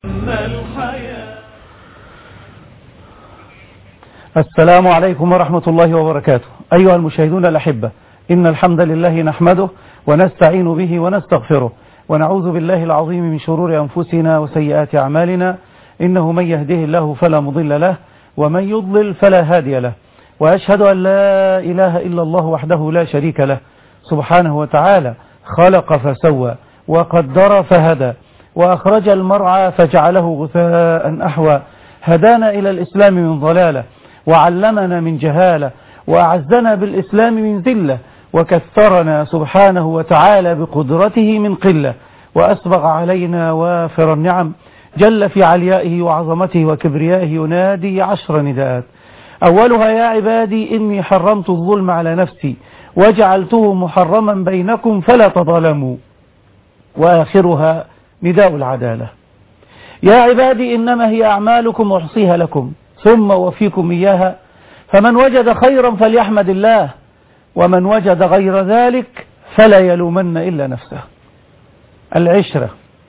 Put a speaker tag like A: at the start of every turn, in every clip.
A: السلام عليكم ورحمة الله وبركاته أيها المشاهدون الأحبة إن الحمد لله نحمده ونستعين به ونستغفره ونعوذ بالله العظيم من شرور أنفسنا وسيئات أعمالنا إنه من يهده الله فلا مضل له ومن يضلل فلا هادي له وأشهد أن لا إله إلا الله وحده لا شريك له سبحانه وتعالى خلق فسوى وقدر فهدى وأخرج المرعى فجعله غثاء أحوى هدانا إلى الإسلام من ضلالة وعلمنا من جهالة وأعزنا بالإسلام من ذلة وكثرنا سبحانه وتعالى بقدرته من قلة وأسبغ علينا وافر النعم جل في عليائه وعظمته وكبريائه ينادي عشر نداءات أولها يا عبادي إني حرمت الظلم على نفسي وجعلته محرما بينكم فلا تظلموا وآخرها نداء العدالة يا عبادي إنما هي أعمالكم أحصيها لكم ثم وفيكم إياها فمن وجد خيرا فليحمد الله ومن وجد غير ذلك فلا يلومن إلا نفسه العشرة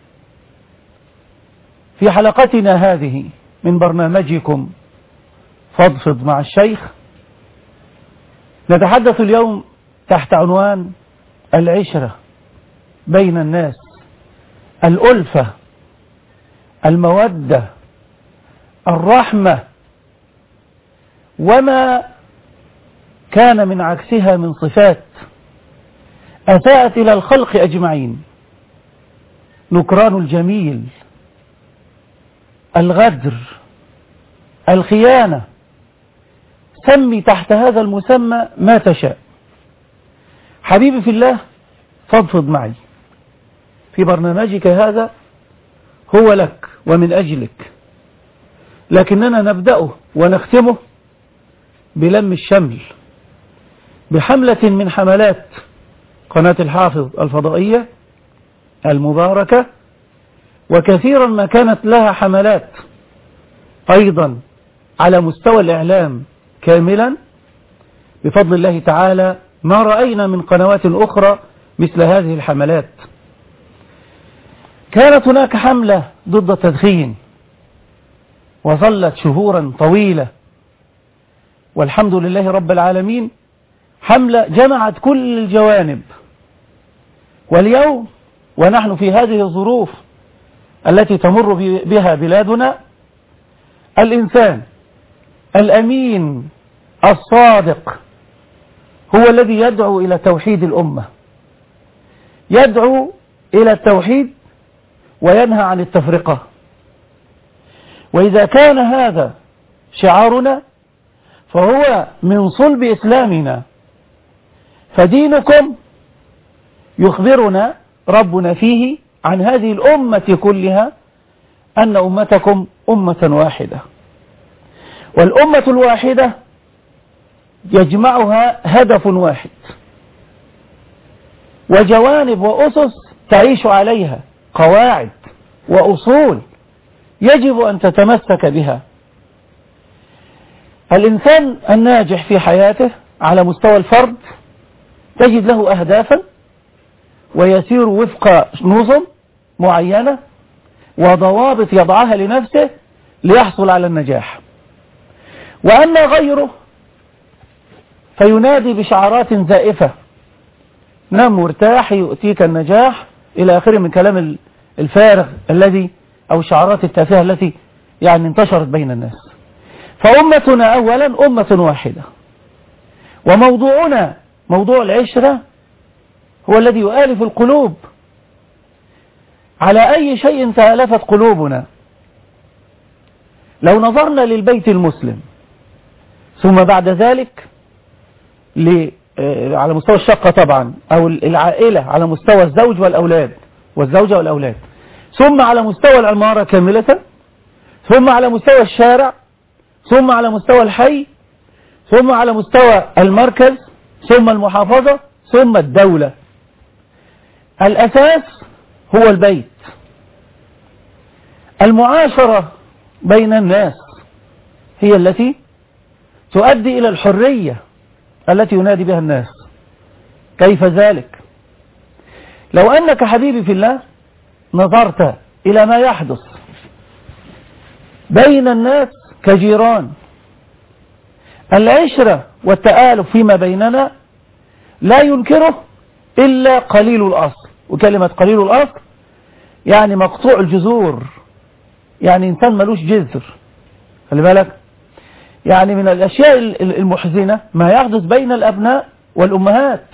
A: في حلقتنا هذه من برنامجكم فضفض مع الشيخ نتحدث اليوم تحت عنوان العشرة بين الناس الألفة المودة الرحمة وما كان من عكسها من صفات أساءت إلى الخلق أجمعين نكران الجميل الغدر الخيانة سمي تحت هذا المسمى ما تشاء حبيبي في الله فضفض معي في برنامجك هذا هو لك ومن أجلك لكننا نبدأه ونختمه بلم الشمل بحملة من حملات قناة الحافظ الفضائية المباركة وكثيرا ما كانت لها حملات أيضا على مستوى الإعلام كاملا بفضل الله تعالى ما رأينا من قنوات أخرى مثل هذه الحملات كانت هناك حملة ضد التدخين وظلت شهورا طويلة والحمد لله رب العالمين حملة جمعت كل الجوانب واليوم ونحن في هذه الظروف التي تمر بها بلادنا الإنسان الأمين الصادق هو الذي يدعو إلى توحيد الأمة يدعو إلى التوحيد وينهى عن التفرقة وإذا كان هذا شعارنا فهو من صلب إسلامنا فدينكم يخبرنا ربنا فيه عن هذه الأمة كلها أن أمتكم أمة واحدة والأمة الواحدة يجمعها هدف واحد وجوانب وأسس تعيش عليها قواعد وأصول يجب أن تتمسك بها الإنسان الناجح في حياته على مستوى الفرد تجد له أهدافا ويسير وفق نظم معينة وضوابط يضعها لنفسه ليحصل على النجاح وأما غيره فينادي بشعارات زائفة نم مرتاح يؤتيك النجاح إلى آخره من كلام الفارغ الذي أو الشعارات التافهة التي يعني انتشرت بين الناس فأمتنا أولا أمة واحدة وموضوعنا موضوع العشرة هو الذي يؤلف القلوب على أي شيء تألفت قلوبنا لو نظرنا للبيت المسلم ثم بعد ذلك على مستوى الشقة طبعا أو العائلة على مستوى الزوج والأولاد والزوجة والأولاد ثم على مستوى العمارة كاملة ثم على مستوى الشارع ثم على مستوى الحي ثم على مستوى المركز ثم المحافظة ثم الدولة الأساس هو البيت المعاشرة بين الناس هي التي تؤدي إلى الحرية التي ينادي بها الناس كيف ذلك لو أنك حبيبي في الله نظرت إلى ما يحدث بين الناس كجيران العشرة والتآلف فيما بيننا لا ينكره إلا قليل الأصل وكلمة قليل الأصل يعني مقطوع الجذور يعني إنسان ملوش جذر خلي بالك يعني من الأشياء المحزنة ما يحدث بين الأبناء والأمهات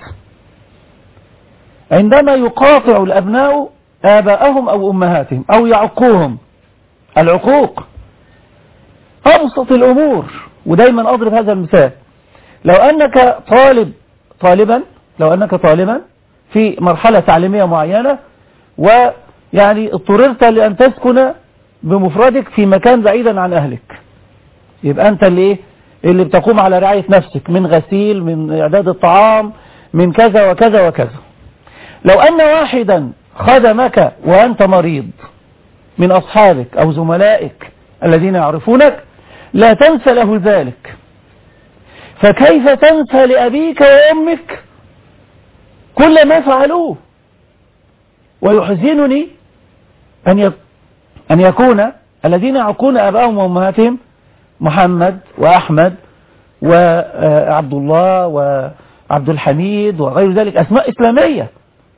A: عندما يقاطع الأبناء آباءهم أو أمهاتهم أو يعقوهم العقوق أبسط الأمور ودايما أضرب هذا المثال لو أنك طالب طالبا لو أنك طالبا في مرحلة تعليمية معينة ويعني اضطررت لأن تسكن بمفردك في مكان بعيدا عن أهلك يبقى أنت اللي إيه اللي بتقوم على رعاية نفسك من غسيل من إعداد الطعام من كذا وكذا وكذا لو أن واحدا خدمك وأنت مريض من أصحابك أو زملائك الذين يعرفونك لا تنسى له ذلك فكيف تنسى لأبيك وأمك كل ما فعلوه ويحزنني أن أن يكون الذين يعقون أبائهم وأمهاتهم محمد وأحمد وعبد الله وعبد الحميد وغير ذلك أسماء إسلامية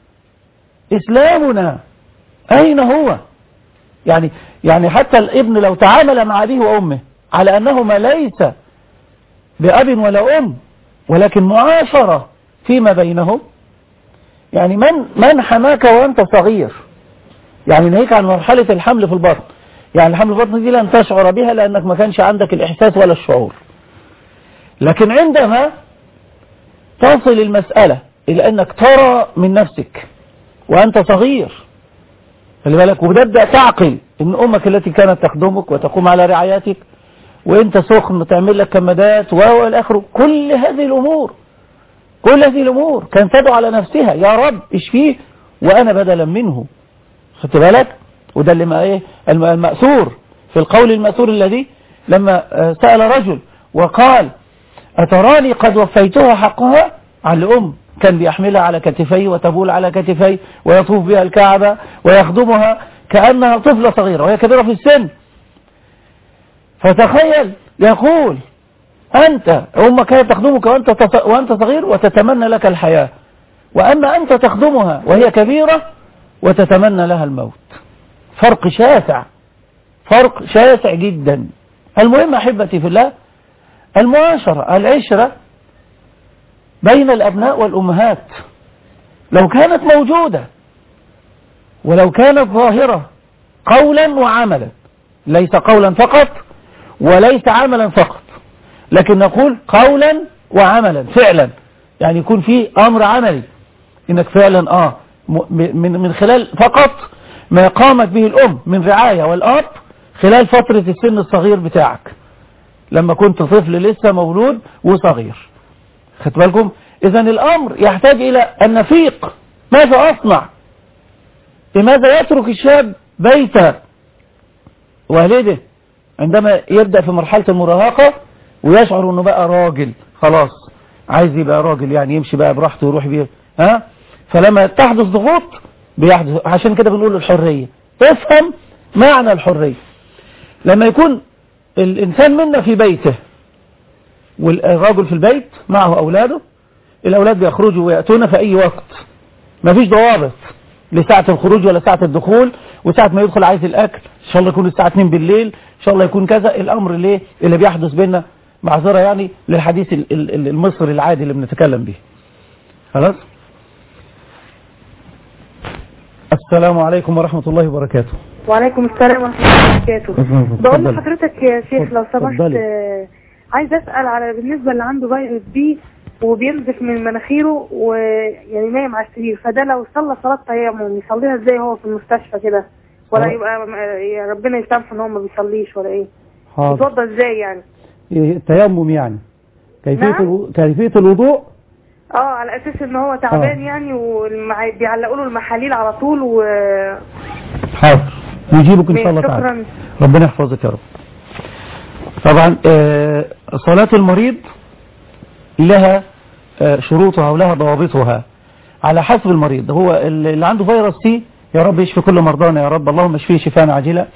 A: إسلامنا أين هو يعني يعني حتى الابن لو تعامل مع أبيه وأمه على أنهما ليس بأب ولا أم ولكن معاشرة فيما بينهم يعني من من حماك وأنت صغير يعني ناهيك عن مرحلة الحمل في البطن يعني الحمل في البطن دي لن تشعر بها لأنك ما كانش عندك الإحساس ولا الشعور لكن عندما تصل المسألة إلى أنك ترى من نفسك وأنت صغير خلي بالك وبتبدأ تعقل ان امك التي كانت تخدمك وتقوم على رعايتك وانت سخن تعمل لك كمادات وهو الاخر كل هذه الامور كل هذه الامور كان تدعو على نفسها يا رب اشفيه وانا بدلا منه خدت بالك وده اللي ما ايه المأثور في القول المأثور الذي لما سأل رجل وقال أتراني قد وفيتها حقها على الأم كان بيحملها على كتفيه وتبول على كتفيه ويطوف بها الكعبة ويخدمها كأنها طفلة صغيرة وهي كبيرة في السن فتخيل يقول أنت أمك كانت تخدمك وأنت, وأنت صغير وتتمنى لك الحياة وأما أنت تخدمها وهي كبيرة وتتمنى لها الموت فرق شاسع فرق شاسع جدا المهم أحبتي في الله المعاشرة العشرة بين الأبناء والأمهات لو كانت موجودة ولو كانت ظاهرة قولا وعملا ليس قولا فقط وليس عملا فقط لكن نقول قولا وعملا فعلا يعني يكون في أمر عملي إنك فعلا آه من, من خلال فقط ما قامت به الأم من رعاية والأب خلال فترة السن الصغير بتاعك لما كنت طفل لسه مولود وصغير خدت بالكم إذا الأمر يحتاج إلى النفيق ماذا أصنع لماذا يترك الشاب بيت والده عندما يبدأ في مرحلة المراهقة ويشعر أنه بقى راجل خلاص عايز يبقى راجل يعني يمشي بقى براحته ويروح بيه ها فلما تحدث ضغوط بيحدث عشان كده بنقول الحرية افهم معنى الحرية لما يكون الإنسان منا في بيته والرجل في البيت معه أولاده الأولاد بيخرجوا ويأتون في أي وقت مفيش ضوابط لساعة الخروج ولا ساعة الدخول وساعة ما يدخل عايز الأكل إن شاء الله يكون الساعة 2 بالليل إن شاء الله يكون كذا الأمر ليه اللي بيحدث بيننا معذرة يعني للحديث المصري العادي اللي بنتكلم به خلاص السلام عليكم ورحمة الله وبركاته
B: وعليكم السلام ورحمة الله وبركاته بقول لحضرتك يا شيخ لو سمحت عايز أسأل على بالنسبة اللي عنده فيروس بي وبينزف من مناخيره ويعني نايم على السرير فده لو صلى صلاة تيمم يصليها ازاي هو في المستشفى كده ولا
A: أه.
B: يبقى يا ربنا يسامحه ان هو ما بيصليش ولا ايه
A: حاضر
B: يتوضى ازاي يعني
A: التيمم يعني كيفية
B: نعم؟
A: الو... كيفية الوضوء
B: اه على اساس ان هو تعبان
A: آه.
B: يعني وبيعلقوا له المحاليل على طول و
A: حاضر نجيبك إن شاء الله تعالى
B: شكرا
A: ربنا يحفظك يا رب طبعا آه، صلاة المريض لها آه، شروطها ولها ضوابطها على حسب المريض هو اللي عنده فيروس سي يا رب يشفي كل مرضانا يا رب اللهم اشفيه شفاء عاجلا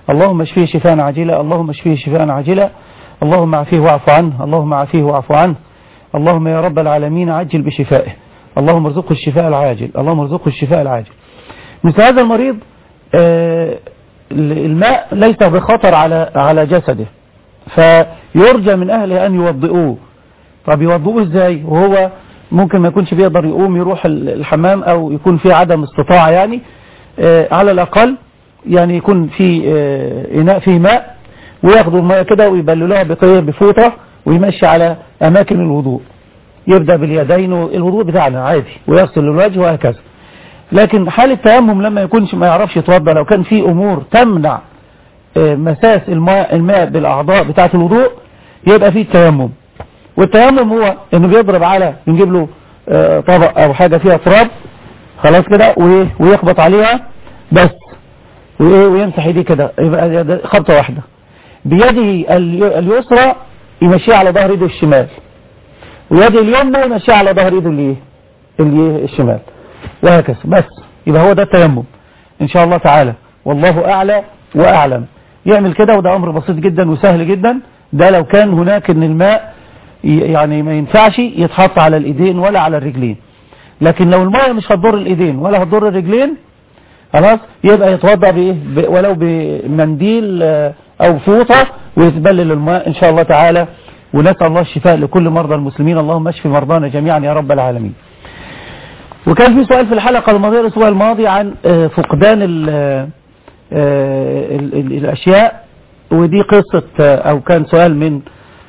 A: اللهم اشفيه شفاء عاجلا اللهم اشفيه شفاء عاجلا اللهم عافيه واعف عنه اللهم عافيه واعف عنه اللهم يا رب العالمين عجل بشفائه اللهم ارزقه الشفاء العاجل اللهم ارزقه الشفاء العاجل مثل هذا المريض آه، الماء ليس بخطر على على جسده فيرجى من أهله أن يوضئوه طب يوضئوه ازاي وهو ممكن ما يكونش بيقدر يقوم يروح الحمام أو يكون في عدم استطاعة يعني آه، على الأقل يعني يكون في آه، إناء فيه ماء وياخدوا الماء كده ويبللوها بقية بفوطة ويمشي على أماكن الوضوء يبدأ باليدين الوضوء بتاعنا عادي ويغسل الوجه وهكذا لكن حال التيمم لما يكونش ما يعرفش يتوضا لو كان في أمور تمنع آه، مساس الماء, الماء بالأعضاء بتاعة الوضوء يبقى فيه التيمم والتيمم هو انه بيضرب على نجيب له آه، طبق او حاجة فيها تراب خلاص كده ويخبط عليها بس ويمسح ايديه كده يبقى خبطة واحدة بيده اليسرى يمشيها على ظهر ايده الشمال ويده اليمنى يمشيها على ظهر ايده الايه الشمال وهكذا بس يبقى هو ده التيمم ان شاء الله تعالى والله اعلى واعلم يعمل كده وده امر بسيط جدا وسهل جدا ده لو كان هناك ان الماء يعني ما ينفعش يتحط على الايدين ولا على الرجلين لكن لو الماء مش هتضر الايدين ولا هتضر الرجلين خلاص يبقى يتوضا بايه ولو بمنديل آه، او فوطه ويتبلل الماء ان شاء الله تعالى ونسال الله الشفاء لكل مرضى المسلمين اللهم اشف مرضانا جميعا يا رب العالمين وكان في سؤال في الحلقة الماضية الأسبوع الماضي عن آه، فقدان ال ال آه، ال الأشياء ودي قصة أو كان سؤال من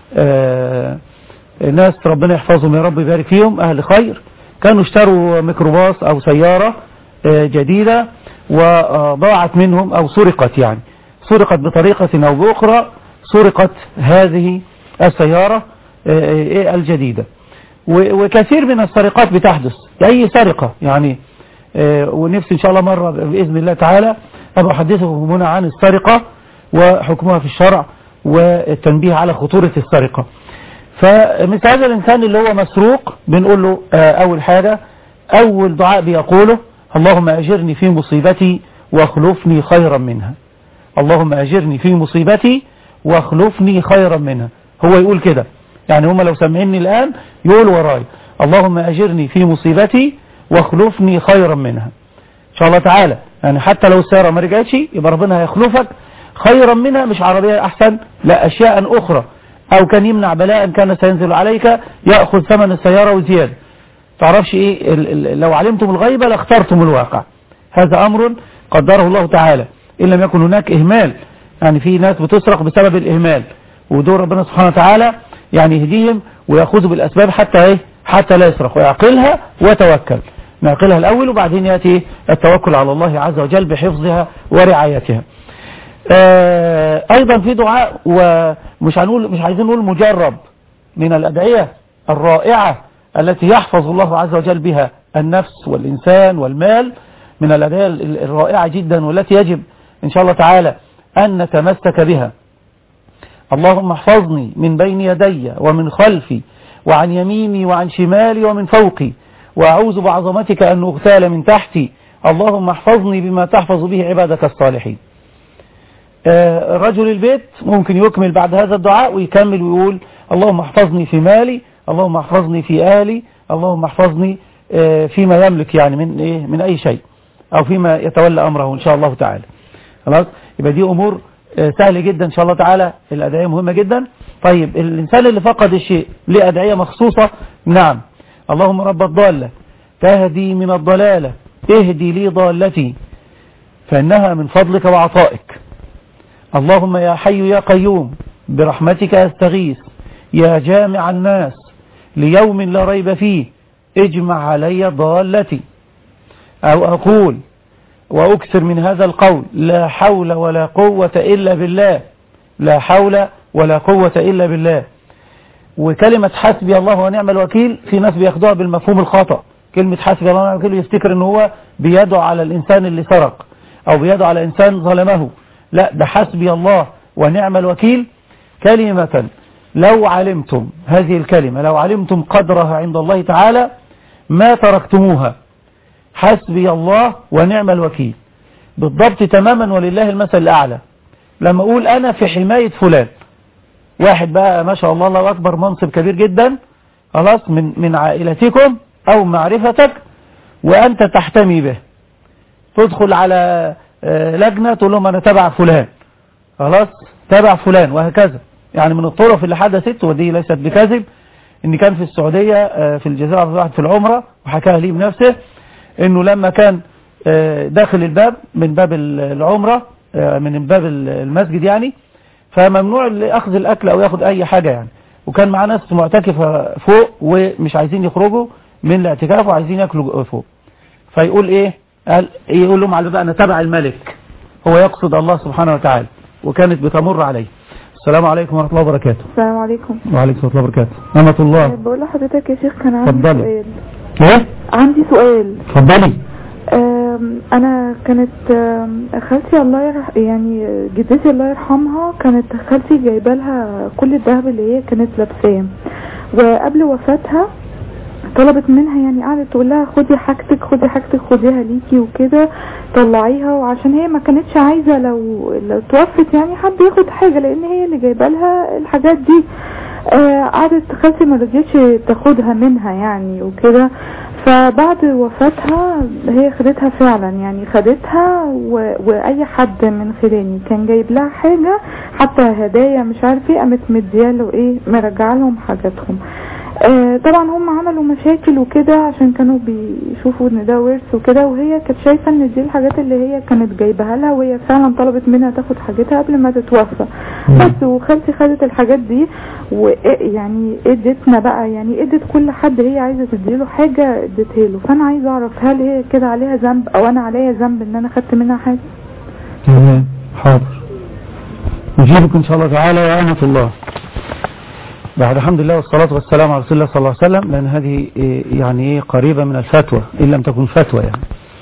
A: ناس ربنا يحفظهم يا رب يبارك فيهم أهل خير كانوا اشتروا ميكروباص أو سيارة جديدة وضاعت منهم أو سرقت يعني سرقت بطريقة أو بأخرى سرقت هذه السيارة الجديدة وكثير من السرقات بتحدث أي سرقة يعني ونفسي إن شاء الله مرة بإذن الله تعالى أبقى أحدثكم هنا عن السرقة وحكمها في الشرع والتنبيه على خطورة السرقة فمثل هذا الإنسان اللي هو مسروق بنقول له أول حاجة أول دعاء بيقوله اللهم أجرني في مصيبتي واخلفني خيرا منها اللهم أجرني في مصيبتي واخلفني خيرا منها هو يقول كده يعني هم لو سمعني الآن يقول وراي اللهم أجرني في مصيبتي واخلفني خيرا منها إن شاء الله تعالى يعني حتى لو السيارة ما رجعتش يبقى ربنا هيخلفك خيرا منها مش عربية أحسن لا أشياء أخرى أو كان يمنع بلاء كان سينزل عليك يأخذ ثمن السيارة وزيادة تعرفش إيه لو علمتم الغيبة لاخترتم الواقع هذا أمر قدره الله تعالى إن لم يكن هناك إهمال يعني في ناس بتسرق بسبب الإهمال ودور ربنا سبحانه وتعالى يعني يهديهم ويأخذوا بالأسباب حتى إيه حتى لا يسرق ويعقلها وتوكل نعقلها الأول وبعدين يأتي التوكل على الله عز وجل بحفظها ورعايتها آه أيضا في دعاء ومش هنقول مش عايزين نقول مجرب من الأدعية الرائعة التي يحفظ الله عز وجل بها النفس والإنسان والمال من الأدعية الرائعة جدا والتي يجب إن شاء الله تعالى أن نتمسك بها اللهم احفظني من بين يدي ومن خلفي وعن يميني وعن شمالي ومن فوقي وأعوذ بعظمتك أن أغتال من تحتي اللهم احفظني بما تحفظ به عبادك الصالحين آه، رجل البيت ممكن يكمل بعد هذا الدعاء ويكمل ويقول اللهم احفظني في مالي اللهم احفظني في آلي اللهم احفظني آه، فيما يملك يعني من إيه من أي شيء أو فيما يتولى أمره إن شاء الله تعالى خلاص يبقى دي أمور آه، سهل جدا إن شاء الله تعالى الأدعية مهمة جدا طيب الإنسان اللي فقد الشيء ليه أدعية مخصوصة نعم اللهم رب الضالة تهدي من الضلالة اهدي لي ضالتي فإنها من فضلك وعطائك اللهم يا حي يا قيوم برحمتك أستغيث يا جامع الناس ليوم لا ريب فيه اجمع علي ضالتي أو أقول وأكثر من هذا القول لا حول ولا قوة إلا بالله لا حول ولا قوة إلا بالله وكلمة حسبي الله ونعم الوكيل في ناس بياخدوها بالمفهوم الخطأ كلمة حسبي الله ونعم الوكيل يفتكر ان هو بيدعو على الإنسان اللي سرق أو بيدعو على إنسان ظلمه لا ده حسبي الله ونعم الوكيل كلمة لو علمتم هذه الكلمة لو علمتم قدرها عند الله تعالى ما تركتموها حسبي الله ونعم الوكيل بالضبط تماما ولله المثل الأعلى لما اقول انا في حماية فلان واحد بقى ما شاء الله الله اكبر منصب كبير جدا خلاص من من عائلتكم او معرفتك وانت تحتمي به تدخل على آه، لجنة تقول لهم انا تبع فلان خلاص تبع فلان وهكذا يعني من الطرف اللي حدثت ودي ليست بكذب ان كان في السعودية آه، في الجزيرة واحد في العمرة وحكاها لي بنفسه انه لما كان آه، داخل الباب من باب ال- العمرة آه، من باب ال- المسجد يعني فممنوع اللي اخذ الاكل او ياخد اي حاجة يعني وكان معاه ناس معتكفة فوق ومش عايزين يخرجوا من الاعتكاف وعايزين ياكلوا فوق فيقول ايه قال يقول لهم على بقى انا تبع الملك هو يقصد الله سبحانه وتعالى وكانت بتمر عليه السلام عليكم ورحمة الله وبركاته
C: السلام عليكم
A: وعليكم السلام وبركاته نعمة الله
C: بقول لحضرتك يا شيخ كان عندي
A: اتفضلي.
C: سؤال
A: ايه
C: عندي سؤال
A: اتفضلي
C: آم، انا كانت آم، خالتي الله يرح يعني جدتي الله يرحمها كانت خالتي جايبه لها كل الذهب اللي هي كانت لابساه وقبل وفاتها طلبت منها يعني قعدت تقول لها خدي حاجتك خدي حاجتك خديها ليكي وكده طلعيها وعشان هي ما كانتش عايزه لو لو توفت يعني حد ياخد حاجه لان هي اللي جايبه لها الحاجات دي آه، قعدت خالتي ما رضيتش تاخدها منها يعني وكده فبعد وفاتها هي خدتها فعلا يعني خدتها و... واي حد من خلاني كان جايب لها حاجه حتى هدايا مش عارف ايه قامت مدياله ايه مرجعه لهم حاجاتهم آه، طبعا هم عملوا مشاكل وكده عشان كانوا بيشوفوا ان ده ورث وكده وهي كانت شايفه ان دي الحاجات اللي هي كانت جايبها لها وهي فعلا طلبت منها تاخد حاجتها قبل ما تتوفى بس وخالتي خدت الحاجات دي ويعني ادتنا بقى يعني ادت كل حد هي عايزه تديله حاجه اديتها له فانا عايزه اعرف هل هي كده عليها ذنب او انا عليا ذنب ان انا خدت منها حاجه
A: تمام حاضر نجيبك ان شاء الله تعالى يا أمة الله بعد الحمد لله والصلاة والسلام على رسول الله صلى الله عليه وسلم لأن هذه إيه، يعني إيه قريبة من الفتوى إن لم تكن فتوى يعني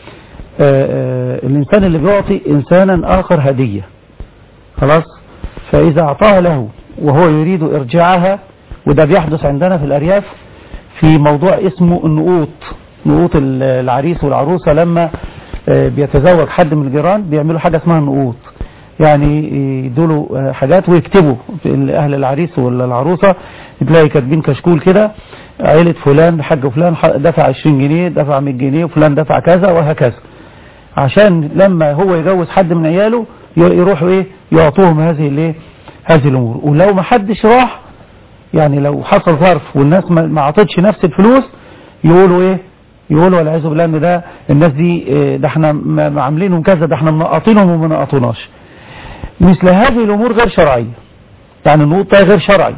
A: آه، آه، الإنسان اللي بيعطي إنسانا آخر هدية خلاص فإذا أعطاها له وهو يريد إرجاعها وده بيحدث عندنا في الأرياف في موضوع اسمه النقوط نقوط ال- العريس والعروسة لما آه، بيتزوج حد من الجيران بيعملوا حاجة اسمها النقوط يعني يدولوا حاجات ويكتبوا في أهل العريس ولا العروسة تلاقي كاتبين كشكول كده عيلة فلان حاج فلان ح- دفع 20 جنيه دفع 100 جنيه وفلان دفع كذا وهكذا عشان لما هو يجوز حد من عياله ي- يروحوا ايه يعطوهم هذه الايه هذه الامور ولو ما حدش راح يعني لو حصل ظرف والناس ما ما عطتش نفس الفلوس يقولوا ايه يقولوا والعياذ بالله ان ده الناس دي إيه، ده احنا م- م- عاملينهم كذا ده احنا منقطينهم وما نقطوناش مثل هذه الامور غير شرعيه يعني النقوط ده غير شرعي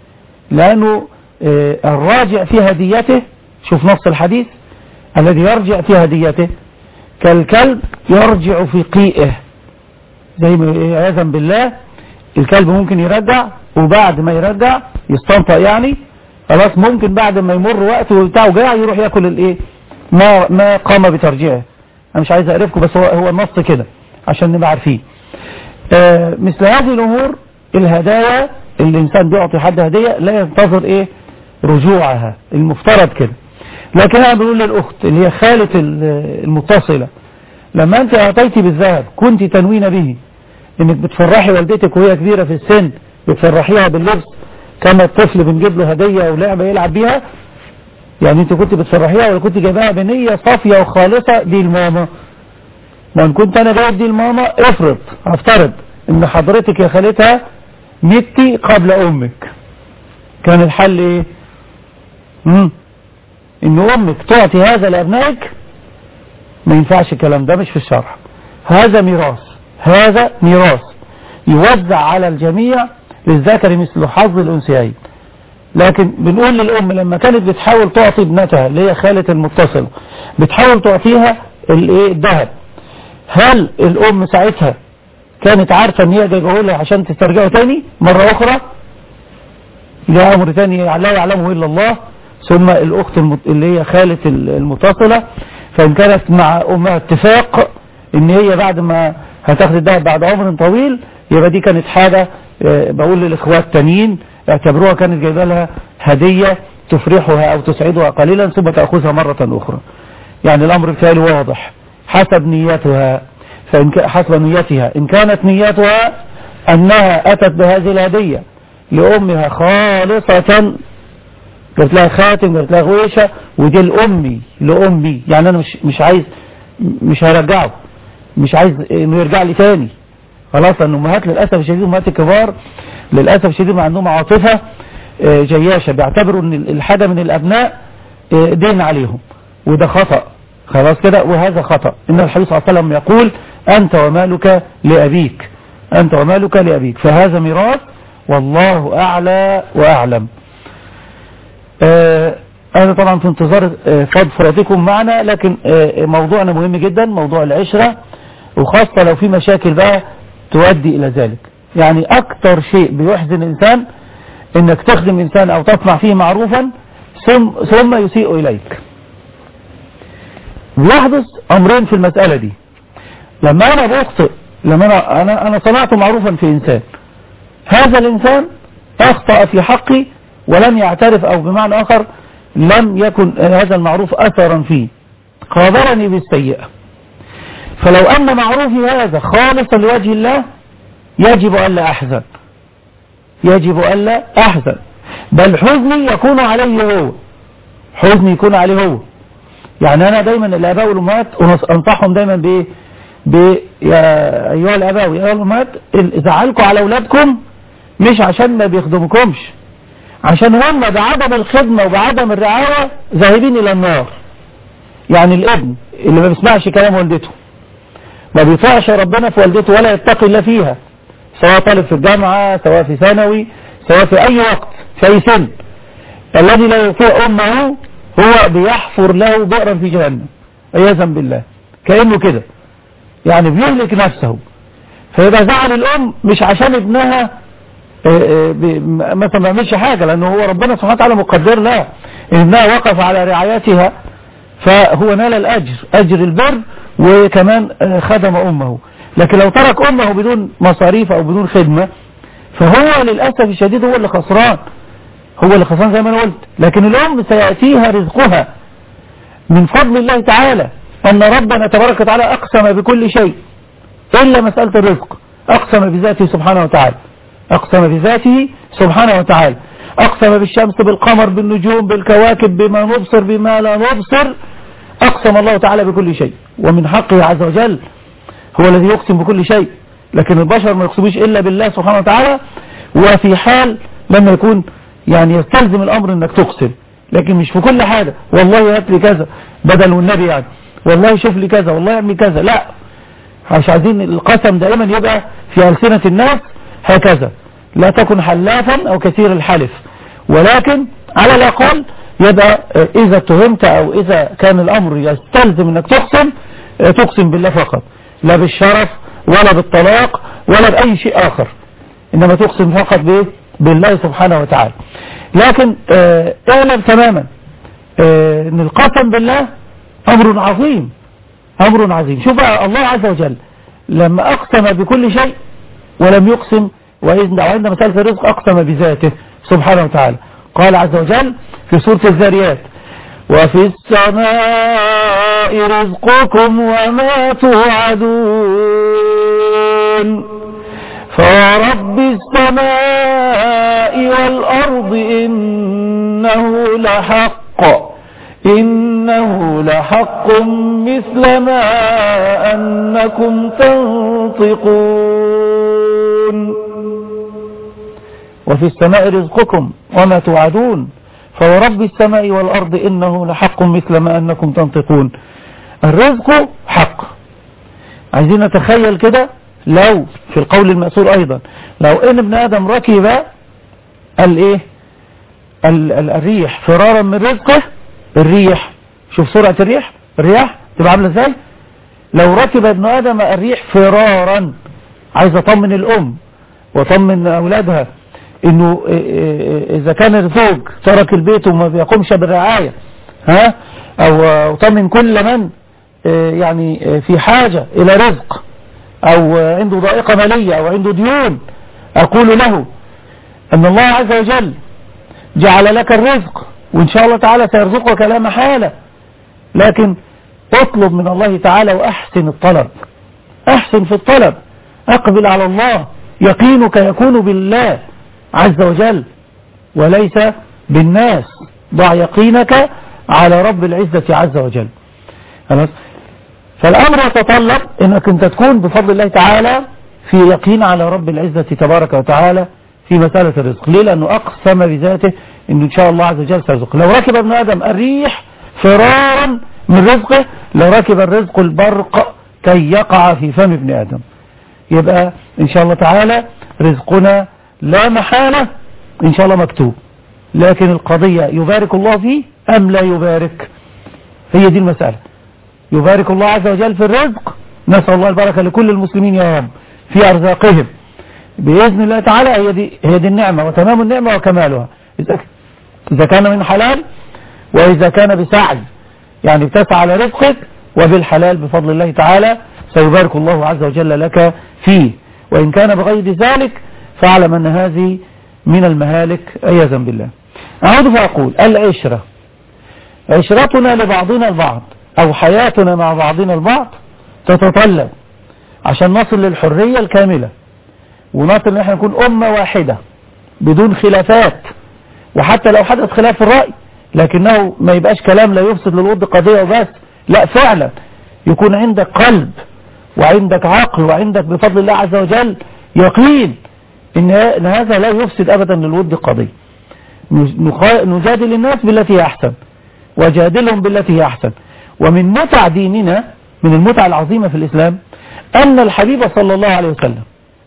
A: لانه آه، الراجع في هديته شوف نص الحديث الذي يرجع في هديته كالكلب يرجع في قيئه زي ما إيه، عياذا بالله الكلب ممكن يرجع وبعد ما يرجع يستنطق يعني خلاص ممكن بعد ما يمر وقت وبتاعه جاع يروح ياكل الايه ما ما قام بترجيعه انا مش عايز اعرفكم بس هو هو النص كده عشان نبقى عارفين آه، مثل هذه الامور الهدايا اللي الانسان بيعطي حد هديه لا ينتظر ايه رجوعها المفترض كده لكن انا بقول للاخت اللي هي خاله ال- المتصله لما انت اعطيتي بالذهب كنت تنوين به انك بتفرحي والدتك وهي كبيره في السن بتفرحيها باللبس كما الطفل بنجيب له هديه او لعبه يلعب بيها يعني انت كنت بتفرحيها ولا كنت جايباها بنيه صافيه وخالصه دي الماما ما ان كنت انا جايب دي الماما افرض افترض ان حضرتك يا خالتها متي قبل امك كان الحل ايه مم. ان امك تعطي هذا لابنائك ما ينفعش الكلام ده مش في الشرع هذا ميراث هذا ميراث يوزع على الجميع للذكر مثل حظ الانثيين لكن بنقول للام لما كانت بتحاول تعطي ابنتها اللي هي خالة المتصلة بتحاول تعطيها الايه الذهب هل الام ساعتها كانت عارفة ان هي جايبه لها عشان تسترجعه تاني مرة اخرى ده امر تاني لا يعلمه الا الله ثم الاخت المت- اللي هي خالة المتصلة فان كانت مع امها اتفاق ان هي بعد ما هتاخد الذهب بعد عمر طويل يبقى دي كانت حاجة آه، بقول للاخوات تانيين اعتبروها كانت جايبه لها هدية تفرحها او تسعدها قليلا ثم تأخذها مرة اخرى يعني الامر التالي واضح حسب نيتها فإن ك- حسب نيتها إن كانت نيتها أنها أتت بهذه الهدية لأمها خالصة جبت لها خاتم جبت لها غويشة ودي الأمي لأمي يعني أنا مش, مش عايز مش هرجعه مش عايز انه يرجع لي تاني خلاص لان امهات للاسف الشديد امهات الكبار للاسف الشديد ما عندهم عاطفه جياشه بيعتبروا ان الحاجه من الابناء دين عليهم وده خطأ خلاص كده وهذا خطأ ان الحديث صلى الله عليه وسلم يقول انت ومالك لابيك انت ومالك لابيك فهذا ميراث والله اعلى واعلم أنا طبعا في انتظار فضفرتكم معنا لكن موضوعنا مهم جدا موضوع العشرة وخاصة لو في مشاكل بقى تؤدي إلى ذلك يعني أكتر شيء بيحزن الإنسان إنك تخدم إنسان أو تصنع فيه معروفا ثم, ثم يسيء إليك يحدث أمرين في المسألة دي لما أنا بخطئ لما أنا, أنا, أنا صنعت معروفا في إنسان هذا الإنسان أخطأ في حقي ولم يعترف أو بمعنى آخر لم يكن هذا المعروف أثرا فيه قابلني بالسيئة فلو أن معروفي هذا خالصا لوجه الله يجب ألا أحزن يجب ألا أحزن بل حزني يكون عليه هو حزني يكون عليه هو يعني أنا دايما الآباء والأمهات أنصحهم دايما بإيه ب يا أيها الآباء ويا الأمهات زعلكم على أولادكم مش عشان ما بيخدمكمش عشان هم بعدم الخدمة وبعدم الرعاية ذاهبين إلى النار يعني الابن اللي ما بيسمعش كلام والدته ما بيطيعش ربنا في والدته ولا يتقي الله فيها سواء طالب في الجامعة سواء في ثانوي سواء في أي وقت في أي سن الذي لا يطيع أمه هو بيحفر له بئرا في جهنم عياذا بالله كأنه كده يعني بيهلك نفسه فيبقى زعل الأم مش عشان ابنها مثلا ما يعملش حاجة لأنه هو ربنا سبحانه وتعالى مقدر لها إنها وقف على رعايتها فهو نال الأجر أجر البر وكمان خدم أمه لكن لو ترك أمه بدون مصاريف أو بدون خدمة فهو للأسف الشديد هو اللي خسران هو اللي خسران زي ما أنا قلت لكن الأم سيأتيها رزقها من فضل الله تعالى أن ربنا تبارك وتعالى أقسم بكل شيء إلا مسألة الرزق أقسم بذاته سبحانه وتعالى أقسم بذاته سبحانه وتعالى أقسم بالشمس بالقمر بالنجوم بالكواكب بما نبصر بما لا نبصر أقسم الله تعالى بكل شيء ومن حقه عز وجل هو الذي يقسم بكل شيء لكن البشر ما يقسموش إلا بالله سبحانه وتعالى وفي حال لما يكون يعني يستلزم الأمر أنك تقسم لكن مش في كل حاجة والله هات لي كذا بدل والنبي يعني والله شوف لي كذا والله اعمل كذا لا مش عايزين القسم دائما يبقى في ألسنة الناس هكذا لا تكن حلافا أو كثير الحلف ولكن على الأقل يبقى إذا اتهمت أو إذا كان الأمر يستلزم أنك تقسم تقسم بالله فقط لا بالشرف ولا بالطلاق ولا بأي شيء آخر إنما تقسم فقط بإيه؟ بالله سبحانه وتعالى لكن اعلم تماما ان القسم بالله أمر عظيم أمر عظيم شوف الله عز وجل لما أقسم بكل شيء ولم يقسم وعند مسألة الرزق أقسم بذاته سبحانه وتعالى قال عز وجل في سورة الذاريات وفي السماء رزقكم وما توعدون فورب السماء والأرض إنه لحق إنه لحق مثل ما أنكم تنطقون وفي السماء رزقكم وما توعدون فورب السماء والأرض إنه لحق مثل ما أنكم تنطقون الرزق حق عايزين نتخيل كده لو في القول المأسور أيضا لو إن ابن آدم ركب الايه الريح فرارا من رزقه الريح شوف سرعة الريح الرياح تبقى عامله ازاي لو ركب ابن آدم الريح فرارا عايز اطمن الام واطمن اولادها انه اذا كان الزوج ترك البيت وما بيقومش بالرعاية ها او اطمن كل من يعني في حاجة الى رزق او عنده ضائقة مالية او عنده ديون اقول له ان الله عز وجل جعل لك الرزق وإن شاء الله تعالى سيرزقك لا محالة لكن اطلب من الله تعالى وأحسن الطلب أحسن في الطلب أقبل على الله يقينك يكون بالله عز وجل وليس بالناس ضع يقينك على رب العزة عز وجل خلاص فالأمر يتطلب أنك أنت تكون بفضل الله تعالى في يقين على رب العزة تبارك وتعالى في مسألة الرزق ليه لأنه أقسم بذاته أنه إن شاء الله عز وجل سيرزق لو ركب ابن آدم الريح فرارا من رزقه لركب الرزق البرق كي يقع في فم ابن آدم يبقى إن شاء الله تعالى رزقنا لا محالة إن شاء الله مكتوب لكن القضية يبارك الله فيه أم لا يبارك هي دي المسألة يبارك الله عز وجل في الرزق نسأل الله البركة لكل المسلمين يا رب في أرزاقهم بإذن الله تعالى هي دي, هي دي النعمة وتمام النعمة وكمالها إذا إذا كان من حلال وإذا كان بسعي يعني بتسعى على رزقك وبالحلال بفضل الله تعالى سيبارك الله عز وجل لك فيه وإن كان بغير ذلك فاعلم أن هذه من المهالك عياذا بالله أعود فأقول العشرة عشرتنا لبعضنا البعض أو حياتنا مع بعضنا البعض تتطلب عشان نصل للحرية الكاملة ونصل ان احنا نكون أمة واحدة بدون خلافات وحتى لو حدث خلاف في الرأي لكنه ما يبقاش كلام لا يفسد للود قضية وبس لا فعلا يكون عندك قلب وعندك عقل وعندك بفضل الله عز وجل يقين ان هذا لا يفسد ابدا للود قضية نجادل الناس بالتي هي احسن وجادلهم بالتي هي احسن ومن متع ديننا من المتع العظيمة في الاسلام ان الحبيب صلى الله عليه وسلم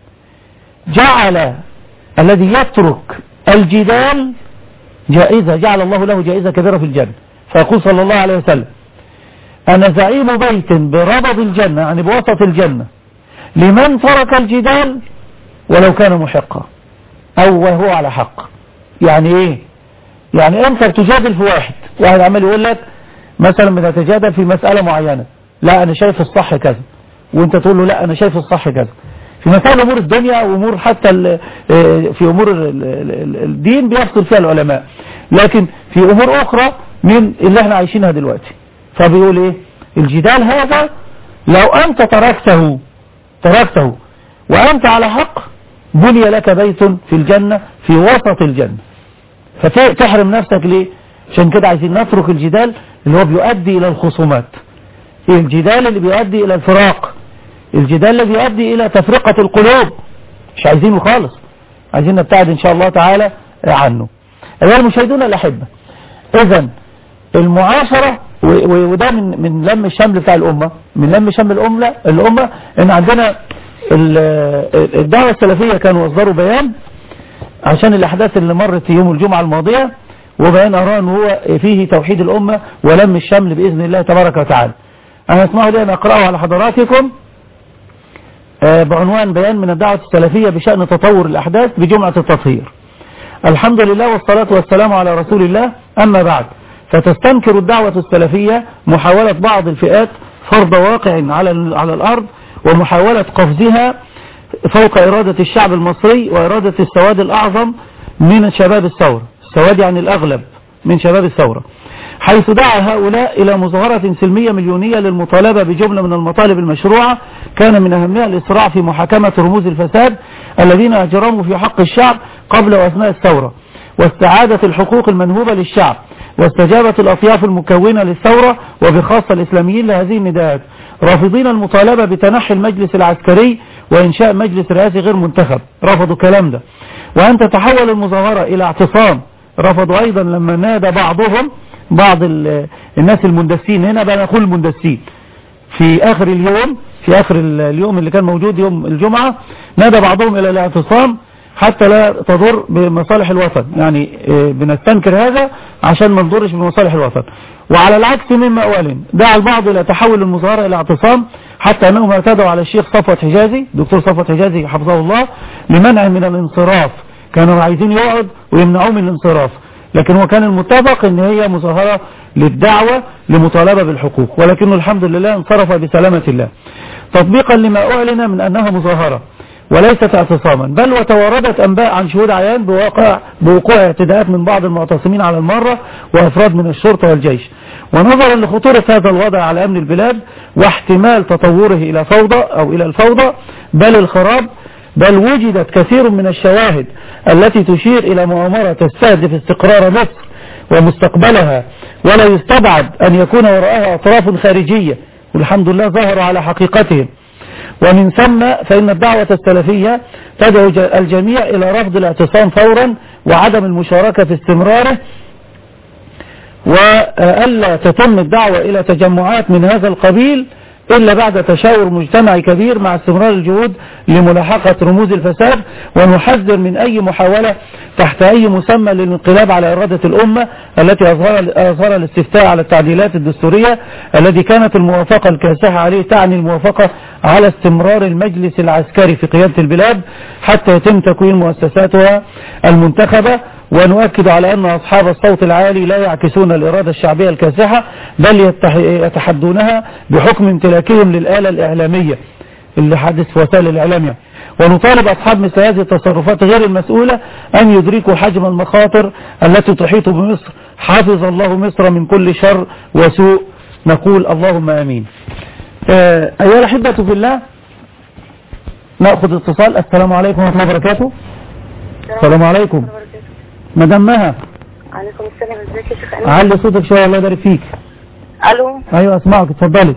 A: جعل الذي يترك الجدال جائزة جعل الله له جائزة كبيرة في الجنة فيقول صلى الله عليه وسلم أنا زعيم بيت بربض الجنة يعني بوسط الجنة لمن ترك الجدال ولو كان محقا أو وهو على حق يعني إيه يعني أنت بتجادل في واحد واحد عمال يقول لك مثلا بنتجادل في مسألة معينة لا أنا شايف الصح كذا وانت تقول له لا أنا شايف الصح كذا في مسائل أمور الدنيا وأمور حتى في أمور الدين بيفصل فيها العلماء لكن في أمور أخرى من اللي احنا عايشينها دلوقتي فبيقول ايه الجدال هذا لو أنت تركته تركته وأنت على حق بني لك بيت في الجنة في وسط الجنة فتحرم نفسك ليه عشان كده عايزين نترك الجدال اللي هو بيؤدي إلى الخصومات الجدال اللي بيؤدي إلى الفراق الجدال الذي يؤدي إلى تفرقة القلوب مش عايزينه خالص عايزين نبتعد إن شاء الله تعالى عنه أيها المشاهدون الأحبة إذا المعاشرة وده من من لم الشمل بتاع الأمة من لم شمل الأمة الأمة إن عندنا الدعوة السلفية كانوا أصدروا بيان عشان الأحداث اللي مرت يوم الجمعة الماضية وبيان أراه أنه هو فيه توحيد الأمة ولم الشمل بإذن الله تبارك وتعالى أنا اسمعوا لي أن أقرأه على حضراتكم بعنوان بيان من الدعوة السلفية بشأن تطور الأحداث بجمعة التطهير الحمد لله والصلاة والسلام على رسول الله أما بعد فتستنكر الدعوة السلفية محاولة بعض الفئات فرض واقع على على الأرض ومحاولة قفزها فوق إرادة الشعب المصري وإرادة السواد الأعظم من شباب الثورة السواد يعني الأغلب من شباب الثورة حيث دعا هؤلاء إلى مظاهرة سلمية مليونية للمطالبة بجملة من المطالب المشروعة كان من أهمها الإسراع في محاكمة رموز الفساد الذين أجرموا في حق الشعب قبل وأثناء الثورة واستعادة الحقوق المنهوبة للشعب واستجابة الأطياف المكونة للثورة وبخاصة الإسلاميين لهذه النداءات رافضين المطالبة بتنحي المجلس العسكري وإنشاء مجلس رئاسي غير منتخب رفضوا الكلام ده وأن تتحول المظاهرة إلى اعتصام رفضوا أيضا لما نادى بعضهم بعض الناس المندسين هنا بقى نقول المندسين في آخر اليوم في آخر اليوم اللي كان موجود يوم الجمعة نادى بعضهم إلى الاعتصام حتى لا تضر بمصالح الوطن يعني بنستنكر هذا عشان ما نضرش بمصالح الوطن وعلى العكس مما أول دعا البعض إلى تحول المظاهرة إلى اعتصام حتى أنهم اعتدوا على الشيخ صفوت حجازي دكتور صفوت حجازي حفظه الله لمنع من الانصراف كانوا عايزين يقعد ويمنعوه من الانصراف لكن هو كان المتفق ان هي مظاهرة للدعوة لمطالبة بالحقوق ولكنه الحمد لله انصرف بسلامة الله تطبيقا لما اعلن من انها مظاهرة وليست اعتصاما بل وتواردت انباء عن شهود عيان بواقع بوقوع اعتداءات من بعض المعتصمين على المرة وافراد من الشرطة والجيش ونظرا لخطورة هذا الوضع على امن البلاد واحتمال تطوره الى فوضى او الى الفوضى بل الخراب بل وجدت كثير من الشواهد التي تشير إلى مؤامرة تستهدف استقرار مصر ومستقبلها ولا يستبعد أن يكون وراءها أطراف خارجية والحمد لله ظهروا على حقيقتهم ومن ثم فإن الدعوة السلفية تدعو الجميع إلى رفض الاعتصام فورا وعدم المشاركة في استمراره وألا تتم الدعوة إلى تجمعات من هذا القبيل إلا بعد تشاور مجتمعي كبير مع استمرار الجهود لملاحقة رموز الفساد ونحذر من أي محاولة تحت أي مسمى للانقلاب على إرادة الأمة التي أظهر الاستفتاء على التعديلات الدستورية الذي كانت الموافقة الكاسحة عليه تعني الموافقة على استمرار المجلس العسكري في قيادة البلاد حتى يتم تكوين مؤسساتها المنتخبة ونؤكد على أن أصحاب الصوت العالي لا يعكسون الإرادة الشعبية الكاسحة بل يتحدونها بحكم امتلاكهم للآلة الإعلامية اللي حدث في وسائل الإعلام يعني. ونطالب أصحاب مثل هذه التصرفات غير المسؤولة أن يدركوا حجم المخاطر التي تحيط بمصر حافظ الله مصر من كل شر وسوء نقول اللهم آمين آه أيها الأحبة في الله نأخذ اتصال السلام عليكم ورحمة الله وبركاته السلام عليكم مدام مها
B: عليكم السلام ازيك يا شيخ امين
A: علي صوتك شويه الله يبارك فيك
B: الو
A: ايوه اسمعك اتفضلي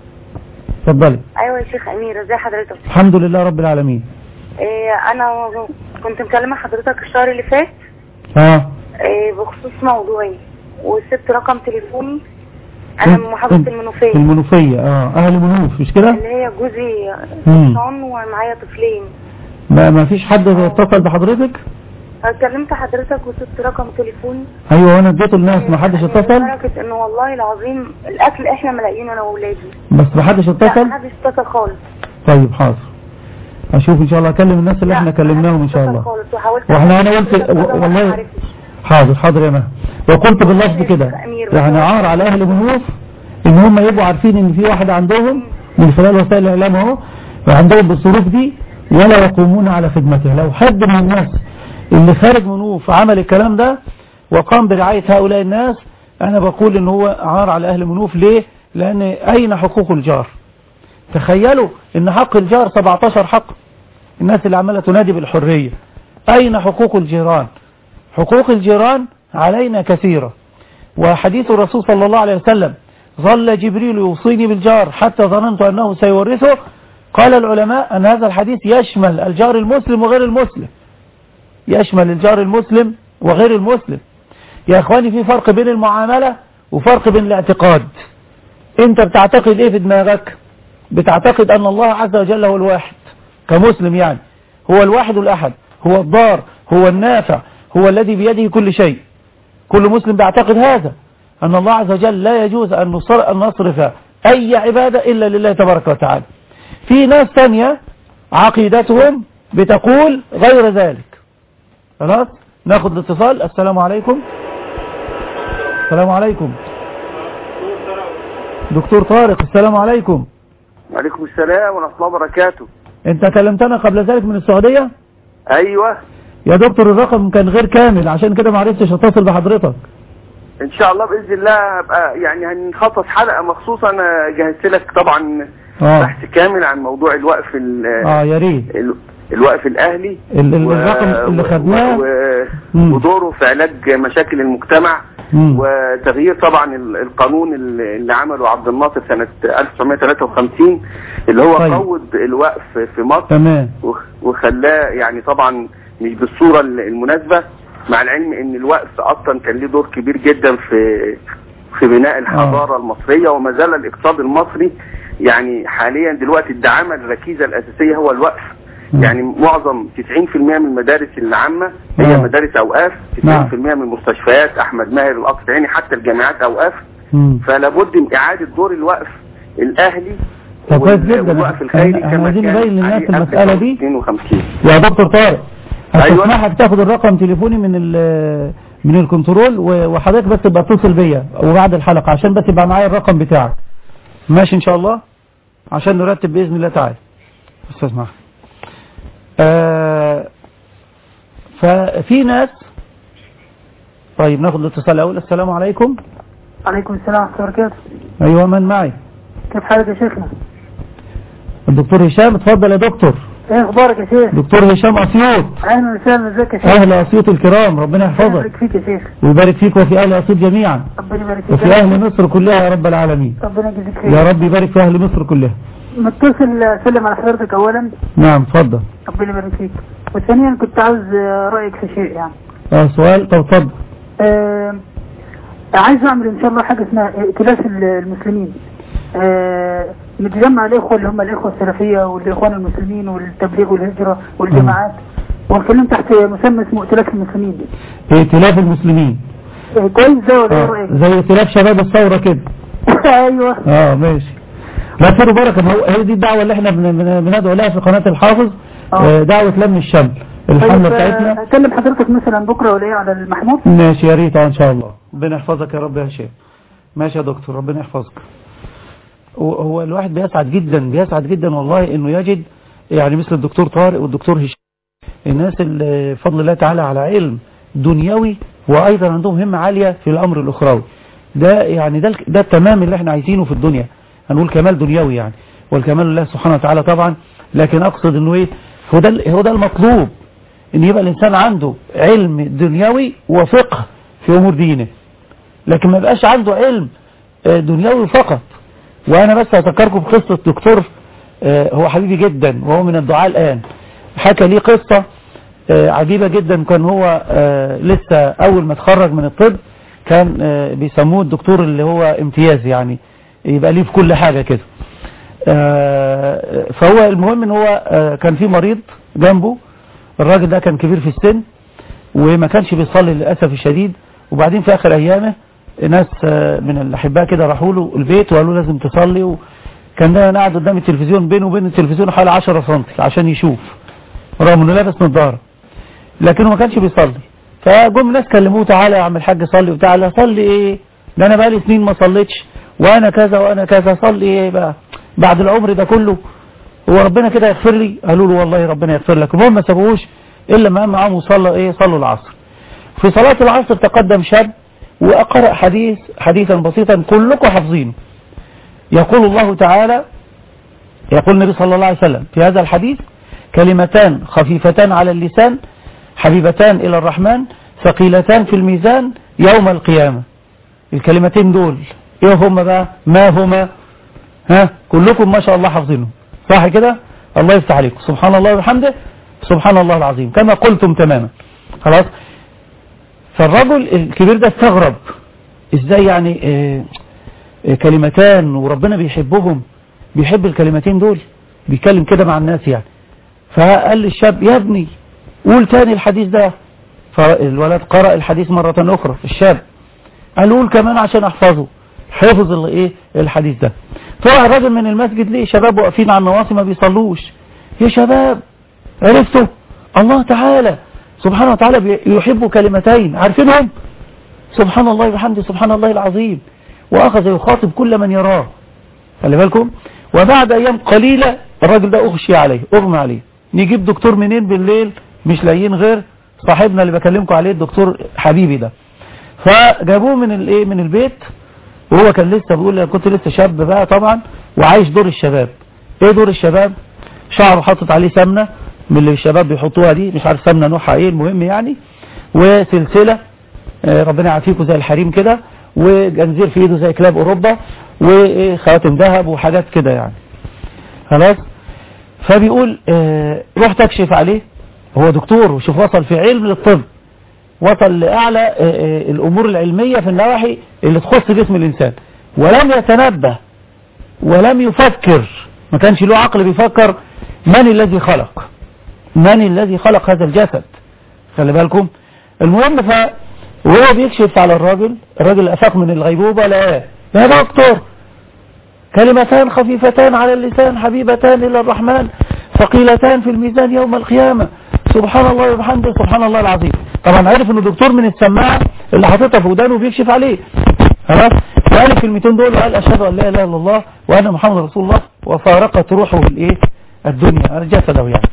A: اتفضلي
B: ايوه يا شيخ امير ازي حضرتك
A: الحمد لله رب العالمين
B: إيه انا كنت مكلمه حضرتك الشهر اللي فات
A: اه
B: إيه بخصوص موضوعي وسبت رقم تليفوني انا من محافظه
A: في
B: المنوفيه
A: المنوفيه اه اهل منوف مش كده
B: اللي هي جوزي
A: مم.
B: صان ومعايا طفلين
A: ما, ما فيش حد اتصل بحضرتك
B: كلمت حضرتك وسبت رقم تليفوني
A: ايوه وانا اديته الناس ما حدش اتصل
B: لدرجه انه والله العظيم الاكل احنا ملاقيينه انا واولادي
A: بس ما حدش
B: لا
A: اتصل
B: محدش اتصل خالص
A: طيب حاضر اشوف ان شاء الله اكلم الناس اللي احنا
B: لا،
A: كلمناهم ان
B: محدش
A: شاء
B: اتصل
A: الله
B: خالص وحاولت
A: واحنا انا قلت
B: أتصل
A: و-
B: ما
A: والله
B: عرفتش.
A: حاضر حاضر يا مها وقلت باللفظ كده يعني عار على اهل منوف ان هم يبقوا عارفين ان في واحد عندهم من خلال وسائل الاعلام اهو وعندهم بالظروف دي ولا يقومون على خدمته لو حد من الناس اللي خارج منوف عمل الكلام ده وقام برعاية هؤلاء الناس انا بقول ان هو عار على اهل منوف ليه لان اين حقوق الجار تخيلوا ان حق الجار 17 حق الناس اللي عمالة تنادي بالحرية اين حقوق الجيران حقوق الجيران علينا كثيرة وحديث الرسول صلى الله عليه وسلم ظل جبريل يوصيني بالجار حتى ظننت أنه سيورثه قال العلماء أن هذا الحديث يشمل الجار المسلم وغير المسلم يشمل الجار المسلم وغير المسلم يا أخواني في فرق بين المعاملة وفرق بين الاعتقاد انت بتعتقد ايه في دماغك بتعتقد أن الله عز وجل هو الواحد كمسلم يعني هو الواحد الأحد هو الضار هو النافع هو الذي بيده كل شيء كل مسلم بيعتقد هذا أن الله عز وجل لا يجوز أن نصر- أن نصرف أي عبادة إلا لله تبارك وتعالى في ناس تانية عقيدتهم بتقول غير ذلك خلاص ناخد الاتصال السلام عليكم السلام عليكم دكتور طارق السلام عليكم
D: وعليكم السلام ورحمة الله وبركاته
A: انت كلمتنا قبل ذلك من السعودية
D: أيوة
A: يا دكتور الرقم كان غير كامل عشان كده ما عرفتش اتصل بحضرتك
D: إن شاء الله بإذن الله هبقى يعني هنخصص حلقة مخصوصة أنا جهزت لك طبعا
A: اه
D: بحث كامل عن موضوع الوقف ال-
A: اه يا ريت
D: ال- الوقف الأهلي
A: ال- ال-
D: و-
A: الرقم اللي
D: و-
A: خدناه
D: و-
A: مم.
D: ودوره في علاج مشاكل المجتمع
A: مم.
D: وتغيير طبعا ال- القانون اللي اللي عمله عبد الناصر سنة 1953 اللي هو
A: طيب.
D: قوض الوقف في مصر
A: تمام
D: وخ- وخلاه يعني طبعا مش بالصورة ال- المناسبة مع العلم ان الوقف اصلا كان ليه دور كبير جدا في في بناء الحضارة المصرية وما زال الاقتصاد المصري يعني حاليا دلوقتي الدعامة الركيزة الاساسية هو الوقف
A: مم.
D: يعني معظم 90% من المدارس العامة هي
A: نعم.
D: مدارس اوقاف 90%
A: نعم.
D: من المستشفيات احمد ماهر القصر العيني حتى الجامعات اوقاف
A: مم.
D: فلا بد من اعادة دور الوقف الاهلي
A: طب كويس
D: وال-
A: جدا.
D: والوقف الخيري
A: احنا
D: كما
A: عايزين
D: كان
A: نبين للناس
D: عليه
A: المسألة دي.
D: 1952
A: يا دكتور طارق
D: أيوة.
A: هتسمحك تاخد الرقم تليفوني من ال من الكنترول و- وحضرتك بس تبقى اتصل بيا وبعد الحلقة عشان بس يبقى معايا الرقم بتاعك ماشي ان شاء الله عشان نرتب بإذن الله تعالى استاذ محمد آه ففي ناس طيب ناخد الاتصال الاول السلام عليكم
E: عليكم السلام ورحمة الله وبركاته
A: ايوه من معي
E: كيف حالك يا شيخنا
A: الدكتور هشام اتفضل يا دكتور
E: ايه اخبارك يا شيخ
A: دكتور هشام اسيوط
E: اهلا وسهلا ازيك يا شيخ
A: اهل اسيوط الكرام ربنا
E: الله
A: يحفظك
E: يبارك فيك يا شيخ
A: ويبارك فيك وفي اهل اسيوط جميعا
E: ربنا يبارك فيك
A: وفي اهل مصر كلها يا رب العالمين
E: ربنا يجزيك
A: يا
E: خير
A: رب يبارك في اهل مصر كلها
E: متصل اسلم على حضرتك اولا
A: نعم اتفضل
E: ربنا يبارك فيك وثانيا كنت عاوز آه، رايك في شيء يعني
A: اه سؤال طب اتفضل
E: آه عايز اعمل ان شاء الله حاجه اسمها ائتلاف المسلمين آه نتجمع الاخوه اللي هم الاخوه السلفيه والاخوان المسلمين والتبليغ والهجره والجماعات ونتكلم تحت مسمى اسمه ائتلاف المسلمين
A: ائتلاف المسلمين
E: آه كويس ده ولا ايه
A: اه
E: رايك؟
A: زي ائتلاف شباب الثورة كده
E: ايوه
A: اه ماشي لا خير وبركة ما هو هي دي الدعوة اللي احنا بن- بن- بندعو لها في قناة الحافظ
E: اه.
A: آه، دعوة لم الشمل الحملة
E: طيب
A: بتاعتنا
E: آه، اكلم حضرتك مثلا بكره ولا ايه على المحمود
A: ماشي يا ريت اه ان شاء الله ربنا يحفظك يا رب يا هشام ماشي يا دكتور ربنا يحفظك هو- هو الواحد بيسعد جدا بيسعد جدا والله انه يجد يعني مثل الدكتور طارق والدكتور هشام الناس اللي بفضل الله تعالى على علم دنيوي وايضا عندهم همة عالية في الامر الاخروي ده يعني ده ده التمام اللي احنا عايزينه في الدنيا هنقول كمال دنيوي يعني والكمال لله سبحانه وتعالى طبعا لكن اقصد انه ايه هو ده هو ده المطلوب ان يبقى الانسان عنده علم دنيوي وفقه في امور دينه لكن ما يبقاش عنده علم آه، دنيوي فقط وانا بس اذكركم بقصة دكتور آه، هو حبيبي جدا وهو من الدعاء الان حكى لي قصة آه، عجيبة جدا كان هو آه، لسه اول ما اتخرج من الطب كان آه، بيسموه الدكتور اللي هو امتياز يعني يبقى ليه في كل حاجة كده آه، فهو المهم ان هو آه، كان في مريض جنبه الراجل ده كان كبير في السن وما كانش بيصلي للأسف الشديد وبعدين في آخر أيامه ناس آه، من الأحباء كده راحوا له البيت وقالوا لازم تصلي وكان ده قاعد قدام التلفزيون بينه وبين التلفزيون حوالي 10 سم عشان يشوف رغم انه لابس نظارة لكنه ما كانش بيصلي فجم ناس كلموه تعالى يا عم الحاج صلي وتعالى صلي ايه ده انا بقالي سنين ما صليتش وانا كذا وانا كذا صلي ايه بقى بعد العمر ده كله هو ربنا كده يغفر لي قالوا له والله ربنا يغفر لك المهم ما سابوهوش الا ما قام معاهم وصلى ايه صلوا العصر في صلاة العصر تقدم شاب وأقرأ حديث حديثا بسيطا كلكم حافظينه يقول الله تعالى يقول النبي صلى الله عليه وسلم في هذا الحديث كلمتان خفيفتان على اللسان حبيبتان إلى الرحمن ثقيلتان في الميزان يوم القيامة الكلمتين دول ايه هما بقى ما هما ها كلكم ما شاء الله حافظينهم صح كده الله يفتح عليكم سبحان الله وبحمده سبحان الله العظيم كما قلتم تماما خلاص فالرجل الكبير ده استغرب ازاي يعني آه آه كلمتان وربنا بيحبهم بيحب الكلمتين دول بيتكلم كده مع الناس يعني فقال للشاب يا ابني قول تاني الحديث ده فالولد قرأ الحديث مرة أخرى الشاب قال قول كمان عشان أحفظه حفظ الايه الحديث ده طلع الراجل من المسجد ليه شباب واقفين على النواصي ما بيصلوش يا شباب عرفتوا الله تعالى سبحانه وتعالى يحب كلمتين عارفينهم سبحان الله وبحمده سبحان الله العظيم وأخذ يخاطب كل من يراه خلي بالكم وبعد أيام قليلة الراجل ده أغشي عليه أغمى عليه نجيب دكتور منين بالليل مش لاقيين غير صاحبنا اللي بكلمكم عليه الدكتور حبيبي ده فجابوه من الايه من البيت وهو كان لسه بيقول انا كنت لسه شاب بقى طبعا وعايش دور الشباب ايه دور الشباب شعره حاطط عليه سمنة من اللي الشباب بيحطوها دي مش عارف سمنة نوعها ايه المهم يعني وسلسلة آه ربنا يعافيكم زي الحريم كده وجنزير في ايده زي كلاب اوروبا وخواتم ذهب وحاجات كده يعني خلاص فبيقول آه رحت اكشف عليه هو دكتور وشوف وصل في علم للطب وصل لأعلى آه آه الأمور العلمية في النواحي اللي تخص جسم الإنسان ولم يتنبه ولم يفكر ما كانش له عقل بيفكر من الذي خلق من الذي خلق هذا الجسد خلي بالكم المهم ف وهو بيكشف على الراجل الراجل أفاق من الغيبوبة لقاه يا دكتور كلمتان خفيفتان على اللسان حبيبتان إلى الرحمن ثقيلتان في الميزان يوم القيامة سبحان الله وبحمده سبحان الله العظيم طبعا عرف انه دكتور من السماعة اللي حاططها في ودانه وبيكشف عليه خلاص وقال الكلمتين دول وقال اشهد ان لا اله الا الله وان محمد رسول الله وفارقت روحه الايه الدنيا جسده يعني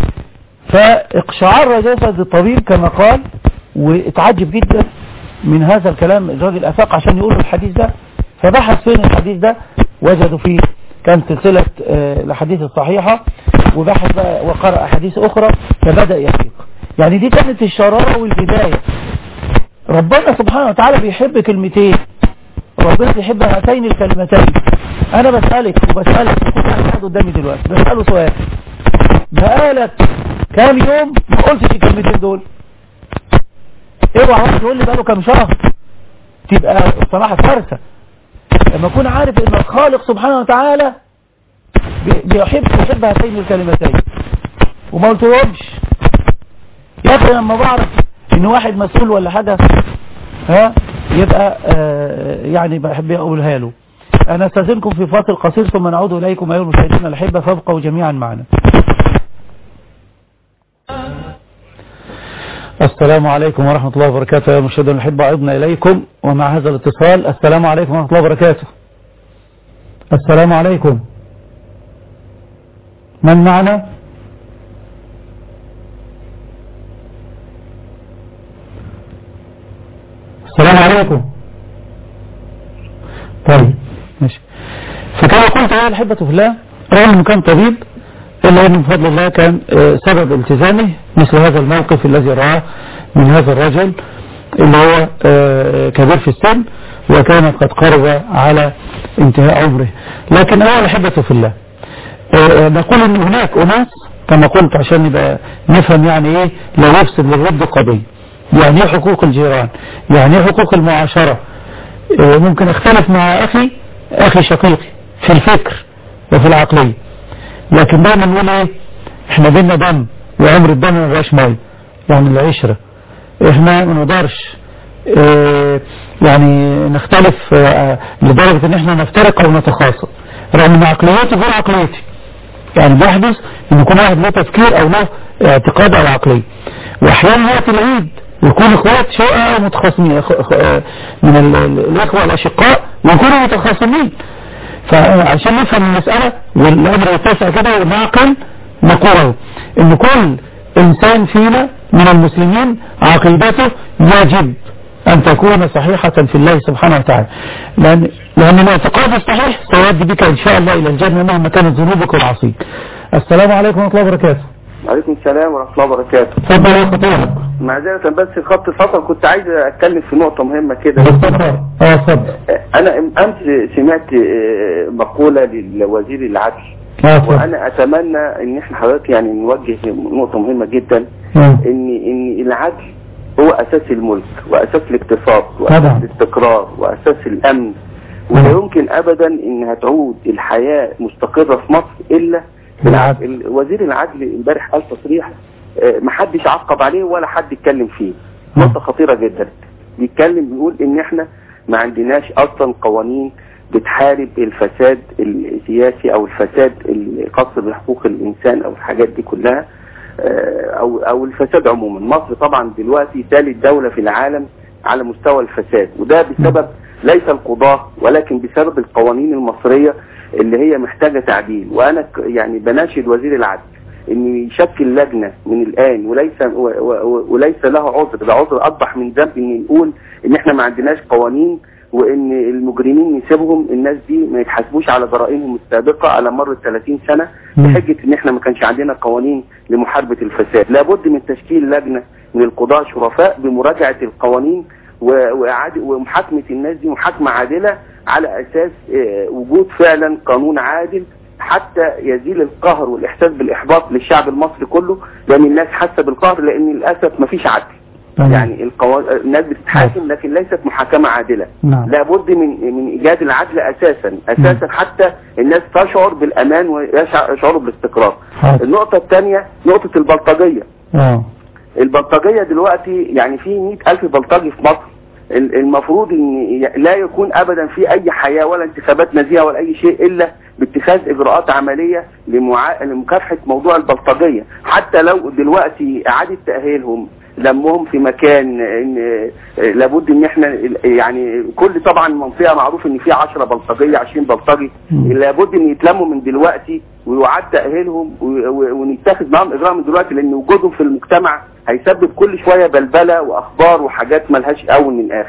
A: فاقشعر جسد الطبيب كما قال واتعجب جدا من هذا الكلام الراجل افاق عشان يقول الحديث ده فبحث فين الحديث ده وجدوا فيه كان سلسلة الاحاديث الصحيحة وبحث بقى وقرأ أحاديث أخرى فبدأ يفيق يعني دي كانت الشرارة والبداية ربنا سبحانه وتعالى بيحب كلمتين ربنا بيحب هاتين الكلمتين أنا بسألك وبسألك كنت قاعد قدامي دلوقتي بسأله سؤال بقالك كام يوم ما قلتش الكلمتين دول اوعى تقول لي بقاله كام شهر تبقى الصراحة كارثة لما اكون عارف ان الخالق سبحانه وتعالى بيحب يحب هاتين الكلمتين وما قلتهمش يا اخي لما بعرف ان واحد مسؤول ولا حاجة ها يبقى آه يعني بحب اقولها له انا استاذنكم في فاصل قصير ثم نعود اليكم ايها المشاهدين الاحبه فابقوا جميعا معنا السلام عليكم ورحمة الله وبركاته يا مشاهدينا الأحبة عدنا إليكم ومع هذا الاتصال السلام عليكم ورحمة الله وبركاته السلام عليكم من معنا السلام عليكم طيب ماشي فكما قلت يا الأحبة في الله رغم أنه كان طبيب إلا أنه بفضل الله كان سبب التزامه مثل هذا الموقف الذي رآه من هذا الرجل اللي هو كبير في السن وكان قد قرب على انتهاء عمره لكن أنا أحبة في الله نقول أن هناك أناس كما قلت عشان نبقى نفهم يعني إيه لا يفسد للرد قضية يعني إيه حقوق الجيران يعني إيه حقوق المعاشرة ممكن اختلف مع أخي أخي شقيقي في الفكر وفي العقلية لكن دايما نقول ايه احنا بينا دم وعمر الدم ما بقاش ميه يعني العشرة احنا ما نقدرش اه يعني نختلف اه لدرجة ان احنا نفترق او نتخاصم رغم ان عقليتي غير عقليتي يعني بيحدث ان يكون واحد له تفكير او له اعتقاد او عقلية واحيانا وقت العيد يكون اخوات شقة متخاصمين من الاخوة الاشقاء ويكونوا متخاصمين فعشان نفهم المسألة والأمر يتسع كده ونعقل نقوله ان كل انسان فينا من المسلمين عقيدته يجب ان تكون صحيحة في الله سبحانه وتعالى لان, لأن الاعتقاد الصحيح سيؤدي بك ان شاء الله الى الجنة مهما كانت ذنوبك ومعصيك السلام عليكم ورحمة الله وبركاته
D: وعليكم السلام ورحمة الله وبركاته
A: اتفضل يا خطيرك
D: معذرة بس خط الفصل كنت عايز اتكلم في نقطة مهمة كده
A: اتفضل اه اتفضل
D: انا امس سمعت مقولة للوزير العدل
A: اه اتفضل
D: وانا اتمنى ان احنا حضرتك يعني نوجه نقطة مهمة جدا
A: اه.
D: ان ان العدل هو اساس الملك واساس الاقتصاد واساس
A: طبعا.
D: الاستقرار واساس الامن ولا يمكن ابدا انها تعود الحياة مستقرة في مصر الا
A: بالعدل.
D: ال- وزير العدل امبارح قال تصريح آه، محدش عقب عليه ولا حد اتكلم فيه
A: نعم.
D: نقطة خطيرة جدا بيتكلم بيقول ان احنا ما عندناش اصلا قوانين بتحارب الفساد السياسي او الفساد الخاص بحقوق الانسان او الحاجات دي كلها آه، او او الفساد عموما مصر طبعا دلوقتي ثالث دولة في العالم على مستوى الفساد وده بسبب ليس القضاة ولكن بسبب القوانين المصرية اللي هي محتاجة تعديل وانا ك- يعني بناشد وزير العدل انه يشكل لجنة من الان وليس و- و- وليس له عذر ده عذر اقبح من ذنب ان نقول ان احنا ما عندناش قوانين وان المجرمين نسيبهم الناس دي ما يتحاسبوش على جرائمهم السابقة على مر ال 30 سنة
A: مم.
D: بحجة ان احنا ما كانش عندنا قوانين لمحاربة الفساد لابد من تشكيل لجنة من القضاء شرفاء بمراجعة القوانين و- وإعادة ومحاكمة الناس دي محاكمة عادلة على أساس آه، وجود فعلا قانون عادل حتى يزيل القهر والإحساس بالإحباط للشعب المصري كله لأن الناس حاسة بالقهر لأن للأسف مفيش عدل
A: تمام.
D: يعني القوا... الناس بتتحاكم لكن ليست محاكمة عادلة
A: نعم.
D: لابد من من إيجاد العدل أساسا أساسا حتى الناس تشعر بالأمان ويشعروا بالاستقرار
A: حاضر.
D: النقطة الثانية نقطة البلطجية
A: اه
D: البلطجية دلوقتي يعني في مئة ألف بلطجي في مصر ال- المفروض ان ي- لا يكون ابدا في اي حياة ولا انتخابات نزيهة ولا اي شيء الا باتخاذ اجراءات عملية لمعا... لمكافحة موضوع البلطجية حتى لو دلوقتي اعادة تأهيلهم لمهم في مكان ان آه، لابد ان احنا ال- يعني كل طبعا منطقة معروف ان في 10 بلطجية 20 بلطجي
A: مم.
D: لابد ان يتلموا من دلوقتي ويعاد تأهيلهم و- و- ونتخذ معاهم اجراء من دلوقتي لان وجودهم في المجتمع هيسبب كل شوية بلبلة واخبار وحاجات ملهاش اول من اخر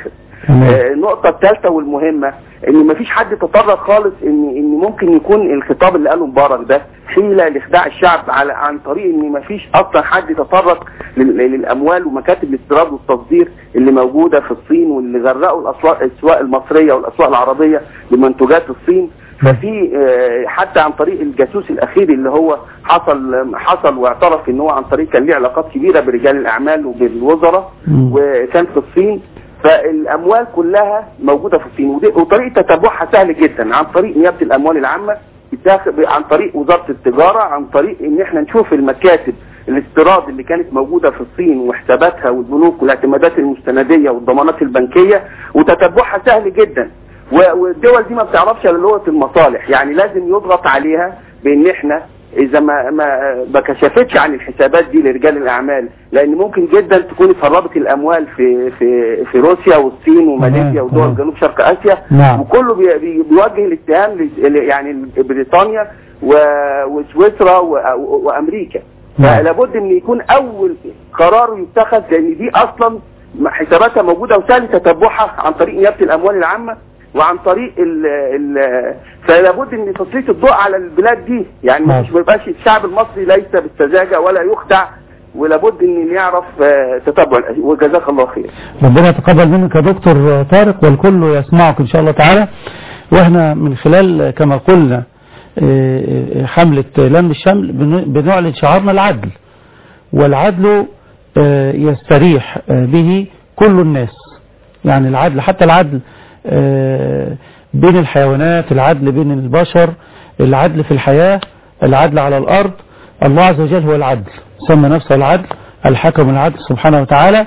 A: تمام.
D: آه، النقطه الثالثه والمهمه ان مفيش حد تطرق خالص ان ان ممكن يكون الخطاب اللي قاله مبارك ده حيله لاخداع الشعب على عن طريق ان مفيش اصلا حد تطرق لل- للاموال ومكاتب الاستيراد والتصدير اللي موجوده في الصين واللي غرقوا الاسواق الاسواق المصريه والاسواق العربيه بمنتجات الصين ففي آه، حتى عن طريق الجاسوس الاخير اللي هو حصل حصل واعترف ان هو عن طريق كان ليه علاقات كبيره برجال الاعمال وبالوزراء
A: مم.
D: وكان في الصين فالاموال كلها موجوده في الصين ودي- وطريقه تتبعها سهل جدا عن طريق نيابه الاموال العامه بتاخد عن طريق وزاره التجاره عن طريق ان احنا نشوف المكاتب الاستيراد اللي كانت موجوده في الصين وحساباتها والبنوك والاعتمادات المستنديه والضمانات البنكيه وتتبعها سهل جدا و- والدول دي ما بتعرفش الا لغه المصالح يعني لازم يضغط عليها بان احنا اذا ما ما ما كشفتش عن الحسابات دي لرجال الاعمال لان ممكن جدا تكون اتهربت الاموال في في في روسيا والصين وماليزيا
A: تمام،
D: ودول
A: تمام.
D: جنوب شرق اسيا
A: نعم.
D: وكله بي بي بيوجه الاتهام ل- يعني بريطانيا و- وسويسرا و- وامريكا
A: نعم.
D: فلابد ان يكون اول قرار يتخذ لان دي اصلا حساباتها موجوده وسهل تتبعها عن طريق نيابه الاموال العامه وعن طريق ال ال فلابد ان تسليط الضوء على البلاد دي يعني
A: نعم.
D: مش ما يبقاش الشعب المصري ليس بالسذاجه ولا يخدع ولابد ان يعرف آه، تتبع الأش- وجزاك الله خير
A: ربنا يتقبل منك يا دكتور طارق والكل يسمعك إن شاء الله تعالى وإحنا من خلال كما قلنا آه، حملة لم الشمل بن- بنعلن شعارنا العدل والعدل آه، يستريح آه، به كل الناس يعني العدل حتى العدل آه، بين الحيوانات العدل بين البشر العدل في الحياة العدل على الأرض الله عز وجل هو العدل سمى نفسه العدل الحكم العدل سبحانه وتعالى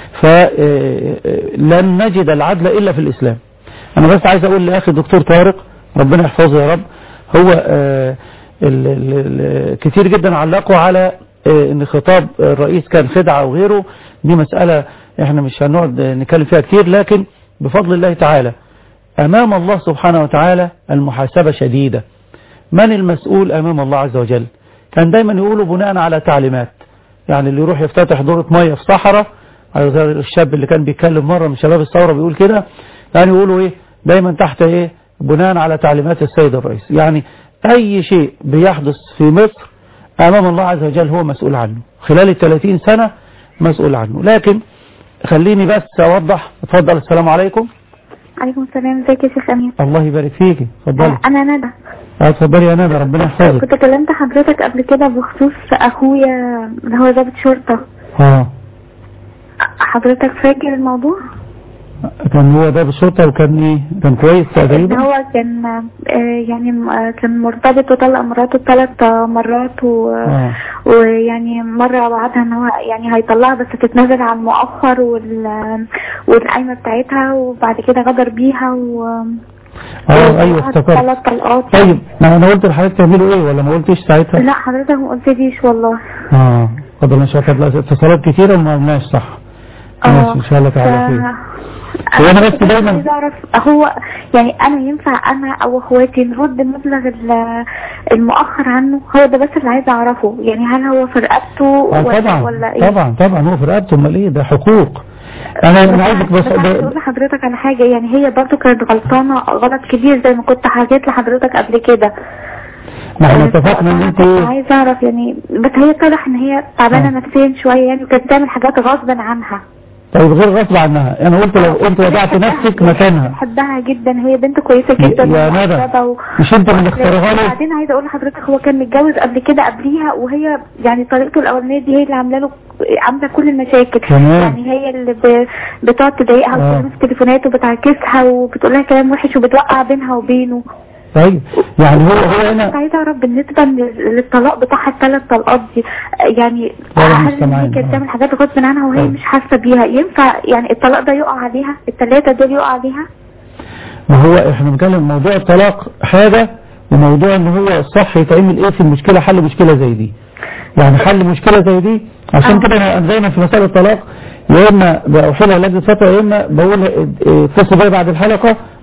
A: فلن نجد العدل إلا في الإسلام أنا بس عايز أقول لأخي الدكتور طارق ربنا يحفظه يا رب هو آه، ال- ال- ال- كتير جدا علقوا على آه، ان خطاب الرئيس كان خدعة او غيره دي مسألة احنا مش هنقعد نتكلم فيها كتير لكن بفضل الله تعالى امام الله سبحانه وتعالى المحاسبة شديدة من المسؤول امام الله عز وجل كان دايما يقولوا بناء على تعليمات يعني اللي يروح يفتتح دورة مية في صحراء على زي الشاب اللي كان بيتكلم مرة من شباب الثورة بيقول كده يعني يقولوا ايه دايما تحت ايه بناء على تعليمات السيد الرئيس يعني اي شيء بيحدث في مصر امام الله عز وجل هو مسؤول عنه خلال ال 30 سنة مسؤول عنه لكن خليني بس اوضح اتفضل السلام عليكم
F: عليكم السلام ازيك يا شيخ امين
A: الله يبارك فيكي اتفضلي
F: آه، انا ندى
A: آه، اتفضلي يا ندى ربنا يحفظك
F: كنت كلمت حضرتك قبل كده بخصوص اخويا اللي هو ضابط شرطة
A: اه
F: حضرتك فاكر الموضوع
A: كان هو ده بالشرطة وكان ايه كان كويس
F: ان
A: تقريبا
F: هو كان آه، يعني آه، كان مرتبط وطلق مراته ثلاث مرات و...
A: آه.
F: ويعني مرة وعدها ان هو يعني هيطلعها بس تتنازل عن المؤخر وال... والقايمة بتاعتها وبعد كده غدر بيها و...
A: اه ايوه افتكرت
F: ثلاث طلقات
A: طيب ما انا قلت لحضرتك تعملوا ايه ولا ما قلتش ساعتها
F: لا حضرتك ما قلتليش والله
A: اه اتفضل ان شاء الله طب اتصالات كتيرة وما قلناش صح ماشي ان شاء الله تعالى خير هو أنا بس
F: كنت
A: دايماً-
F: عايزة اعرف هو يعني انا ينفع انا او اخواتي نرد مبلغ ال- المؤخر عنه هو ده بس اللي عايزه اعرفه يعني هل هو في رقبته
A: اه
F: ولا,
A: طبعا
F: ولا ايه
A: طبعا طبعا هو في رقبته امال ايه ده حقوق انا انا عايزك بس
F: بس عايزه
A: ده-
F: اقول لحضرتك على حاجه يعني هي برضو كانت غلطانه غلط كبير زي ما كنت حكيت لحضرتك قبل كده
A: ما احنا
F: آه،
A: اتفقنا ان
F: فأنا
A: انت
F: كنت
A: ايه
F: عايزه اعرف يعني بس هي اتضح ان هي تعبانه
A: آه.
F: نفسيا شويه يعني وكانت بتعمل حاجات غصبا عنها
A: طيب غير غصب عنها انا قلت لو انت وضعت نفسك مكانها
F: بحبها جدا هي بنت كويسه جدا
A: يا ندى
F: ومؤدبة و...
A: مش انت اللي مختارها له
F: بعدين عايزه اقول لحضرتك هو كان متجوز قبل كده قبليها وهي يعني طريقته الاولانيه دي هي اللي عامله له عامله كل المشاكل
A: تمام.
F: يعني هي اللي ب... بتقعد تضايقها
A: آه.
F: وتكلمها في التليفونات وبتعكسها وبتقول لها كلام وحش وبتوقع بينها وبينه
A: طيب يعني هو هو
F: كنت
A: هنا
F: عايزه اعرف بالنسبه لل- للطلاق بتاعها الثلاث طلقات دي يعني
A: لا، لا،
F: هل
A: مستمعين.
F: هي كانت
A: آه.
F: بتعمل حاجات غصب عنها وهي
A: طيب.
F: مش حاسه بيها ينفع يعني الطلاق ده يقع عليها الثلاثه دول يقع عليها
A: ما هو احنا بنتكلم موضوع الطلاق حاجة وموضوع ان هو الصح يتعمل ايه في المشكلة حل مشكلة زي دي يعني حل مشكلة زي دي عشان
F: آه.
A: كده انا دايما في مسألة الطلاق يا اما بأوحلها لجنة فترة يا اما بقول اه، اتصل بيا بعد الحلقة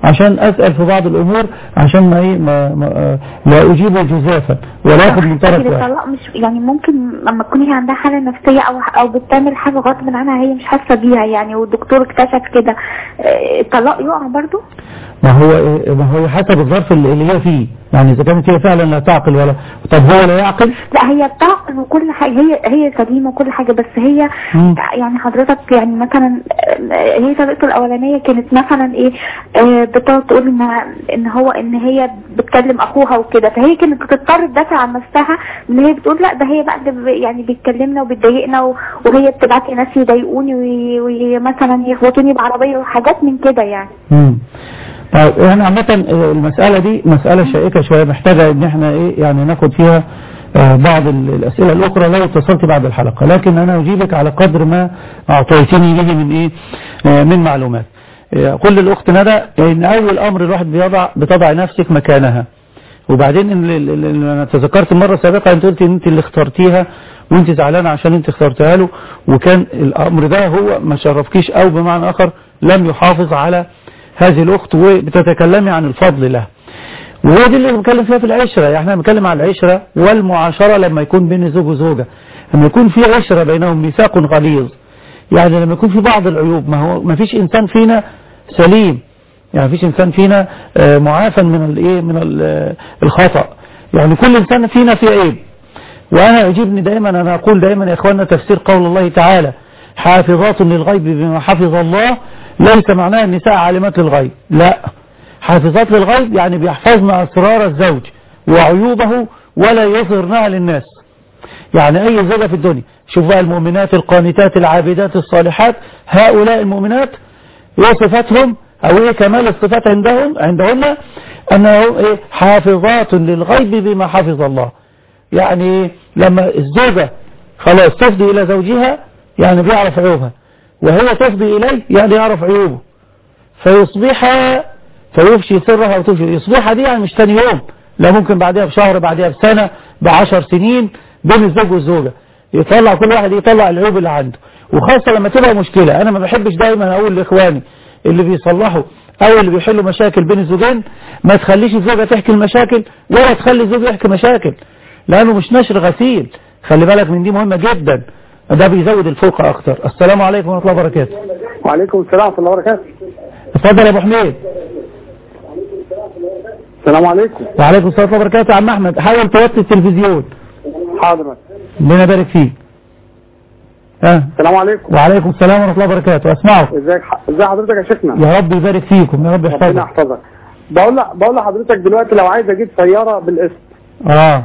A: عشان اسال في بعض الامور عشان ما ايه ما, ما آه، لا اجيب جزافا ولا اخد من طرف
F: لكن
A: واحد
F: الطلاق مش يعني ممكن لما تكون هي عندها حالة نفسية او او بتعمل حاجة غصب عنها هي مش حاسة بيها يعني والدكتور اكتشف كده آه، الطلاق يقع برضو
A: ما هو إيه- ما هو حسب الظرف اللي اللي هي فيه يعني اذا كانت هي فعلا لا تعقل ولا طب هو لا يعقل
F: لا هي بتعقل وكل حاجة هي هي سليمة وكل حاجة بس هي
A: مم.
F: يعني حضرتك يعني مثلا آه، هي طريقته الأولانية كانت مثلا ايه آه، بتقعد تقول ان ان هو ان هي بتكلم اخوها وكده فهي كانت بتضطر تدافع عن نفسها ان هي بتقول لا ده هي بقى ده ب- يعني بتكلمنا وبتضايقنا و- وهي بتبعت لي ناس يضايقوني وي- ومثلا يخبطوني بعربية وحاجات من كده يعني
A: مم. طيب يعني عامة المسألة دي مسألة شائكة شوية محتاجة ان احنا ايه يعني ناخد فيها آه، بعض ال- الأسئلة الأخرى لو اتصلت بعد الحلقة لكن أنا أجيبك على قدر ما أعطيتني به من إيه آه، من معلومات آه، قل للأخت ندى إن أول أمر الواحد بيضع بتضع نفسك مكانها وبعدين ال- ال- ال- انا تذكرت المره السابقه انت قلت ان انت اللي اخترتيها وانت زعلانه عشان انت اخترتها له وكان الامر ده هو ما شرفكيش او بمعنى اخر لم يحافظ على هذه الاخت وبتتكلمي عن الفضل له وهو دي اللي بنتكلم فيها في العشره يعني احنا بنتكلم عن العشره والمعاشره لما يكون بين زوج وزوجه لما يكون في عشره بينهم ميثاق غليظ يعني لما يكون في بعض العيوب ما هو ما فيش انسان فينا سليم يعني فيش انسان فينا آه، معافى من الايه من ال- الخطأ يعني كل انسان فينا فيه عيب وانا يعجبني دايما انا اقول دايما يا اخواننا تفسير قول الله تعالى حافظات للغيب بما حفظ الله ليس معناه النساء عالمات للغيب لا حافظات للغيب يعني بيحفظن اسرار الزوج وعيوبه ولا يظهرنها للناس يعني اي زوجة في الدنيا شوف بقى المؤمنات القانتات العابدات الصالحات هؤلاء المؤمنات وصفتهم او ايه كمال الصفات عندهم عندهن انهم ايه حافظات للغيب بما حفظ الله يعني إيه؟ لما الزوجة خلاص تفضي الى زوجها يعني بيعرف عيوبها وهي تفضي اليه يعني يعرف عيوبه فيصبح فيفشي سرها او تفشي يصبح دي يعني مش تاني يوم لا ممكن بعدها بشهر بعدها بسنة بعشر سنين بين الزوج والزوجة يطلع كل واحد يطلع العيوب اللي عنده وخاصة لما تبقى مشكلة انا ما بحبش دايما اقول لاخواني اللي بيصلحوا او اللي بيحلوا مشاكل بين الزوجين ما تخليش الزوجة تحكي المشاكل ولا تخلي الزوج يحكي مشاكل لانه مش نشر غسيل خلي بالك من دي مهمة جدا ده بيزود الفوق اكتر السلام عليكم ورحمة الله وبركاته
G: وعليكم السلام ورحمة الله وبركاته
A: اتفضل يا ابو حميد
G: السلام عليكم
A: وعليكم السلام ورحمة الله وبركاته يا عم احمد حاول توطي التلفزيون
G: حاضر
A: ربنا يبارك فيك ها
G: السلام عليكم
A: وعليكم السلام ورحمة الله وبركاته اسمعك
G: ازيك ازي حضرتك يا شيخنا
A: يا رب يبارك فيكم يا رب
G: ربنا
A: يحفظك
G: يحفظك بقول لك بقول لحضرتك دلوقتي لو عايز اجيب سيارة بالقسط
A: اه
G: آه،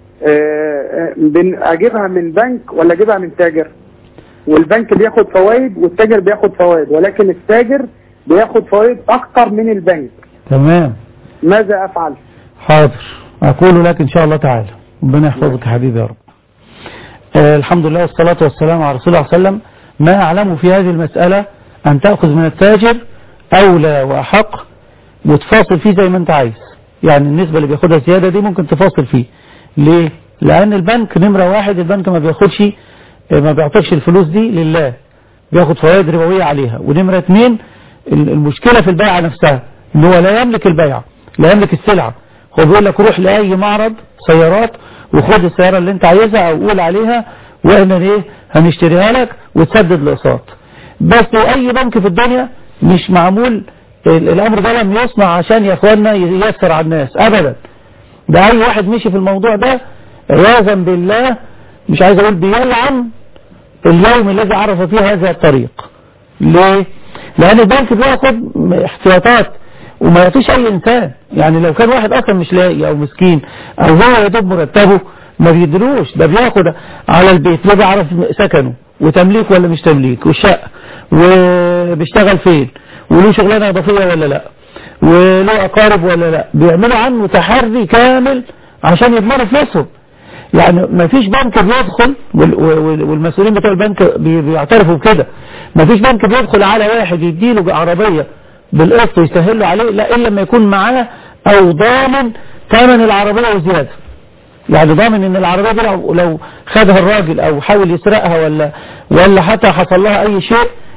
G: آه، بن- اجيبها من بنك ولا اجيبها من تاجر والبنك بياخد فوائد والتاجر بياخد فوائد ولكن التاجر بياخد فوائد اكتر من البنك
A: تمام
G: ماذا افعل
A: حاضر أقول لك إن شاء الله تعالى ربنا يحفظك يا حبيبي يا رب آه الحمد لله والصلاة والسلام على رسول الله صلى الله عليه وسلم ما أعلم في هذه المسألة أن تأخذ من التاجر أولى وأحق وتفاصل فيه زي ما أنت عايز يعني النسبة اللي بياخدها زيادة دي ممكن تفاصل فيه ليه؟ لأن البنك نمرة واحد البنك ما بياخدش آه، ما بيعطيكش الفلوس دي لله بياخد فوائد ربوية عليها ونمرة اتنين ال- المشكلة في البيعة نفسها ان هو لا يملك البيعة لا يملك السلعة هو بيقول لك روح لأي معرض سيارات وخد السيارة اللي انت عايزها او قول عليها واحنا ايه هنشتريها لك وتسدد الاقساط بس اي بنك في الدنيا مش معمول ال- الامر ده لم يصنع عشان يا اخوانا ييسر على الناس ابدا ده اي واحد مشي في الموضوع ده عياذا بالله مش عايز اقول بيلعن اليوم الذي عرف فيه هذا الطريق ليه؟ لأن البنك بياخد احتياطات وما يعطيش أي إنسان يعني لو كان واحد أصلا مش لاقي أو مسكين أو هو يدوب مرتبه ما بيدروش ده بياخد على البيت ده بيعرف سكنه وتمليك ولا مش تمليك والشقة وبيشتغل فين وله شغلانة إضافية ولا لا وله أقارب ولا لا بيعملوا عنه تحري كامل عشان يضمنوا فلوسهم يعني ما فيش بنك بيدخل وال- وال- والمسؤولين بتوع البنك بي- بيعترفوا بكده ما فيش بنك بيدخل على واحد يديله عربية بالقسط ويسهل له عليه لا إلا لما يكون معاه أو ضامن ثمن العربية وزيادة يعني ضامن ان العربية دي لو, لو خدها الراجل او حاول يسرقها ولا ولا حتى حصل لها اي شيء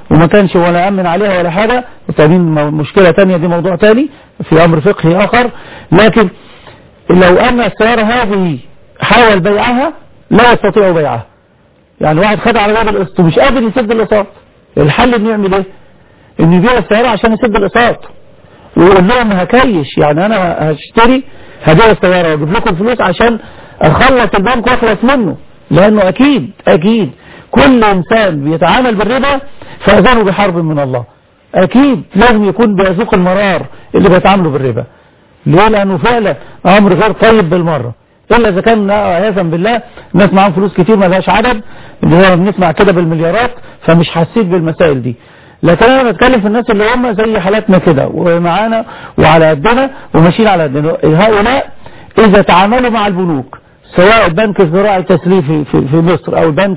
A: وما كانش ولا أمن عليها ولا حاجة وتأمين مشكلة تانية دي موضوع تاني في أمر فقهي آخر لكن لو أن السيارة هذه حاول بيعها لا يستطيع بيعها يعني واحد خد على باب القسط ومش قادر يسد القسط الحل انه يعمل ايه انه يبيع السيارة عشان يسد القسط ويقول لهم هكيش يعني انا هشتري هبيع السيارة واجيب لكم فلوس عشان اخلص البنك واخلص منه لانه اكيد اكيد كل انسان بيتعامل بالربا فاذانه بحرب من الله اكيد لازم يكون بيذوق المرار اللي بيتعاملوا بالربا ليه لانه فعلا امر غير طيب بالمره الا اذا كان عياذا بالله الناس معاهم فلوس كتير ما لهاش عدد اللي هو بنسمع كده بالمليارات فمش حسيت بالمسائل دي لكن انا بتكلم في الناس اللي هم زي حالاتنا كده ومعانا وعلى قدنا وماشيين على قدنا هؤلاء اذا تعاملوا مع البنوك سواء البنك الزراعي التسليفي في, في مصر او البنك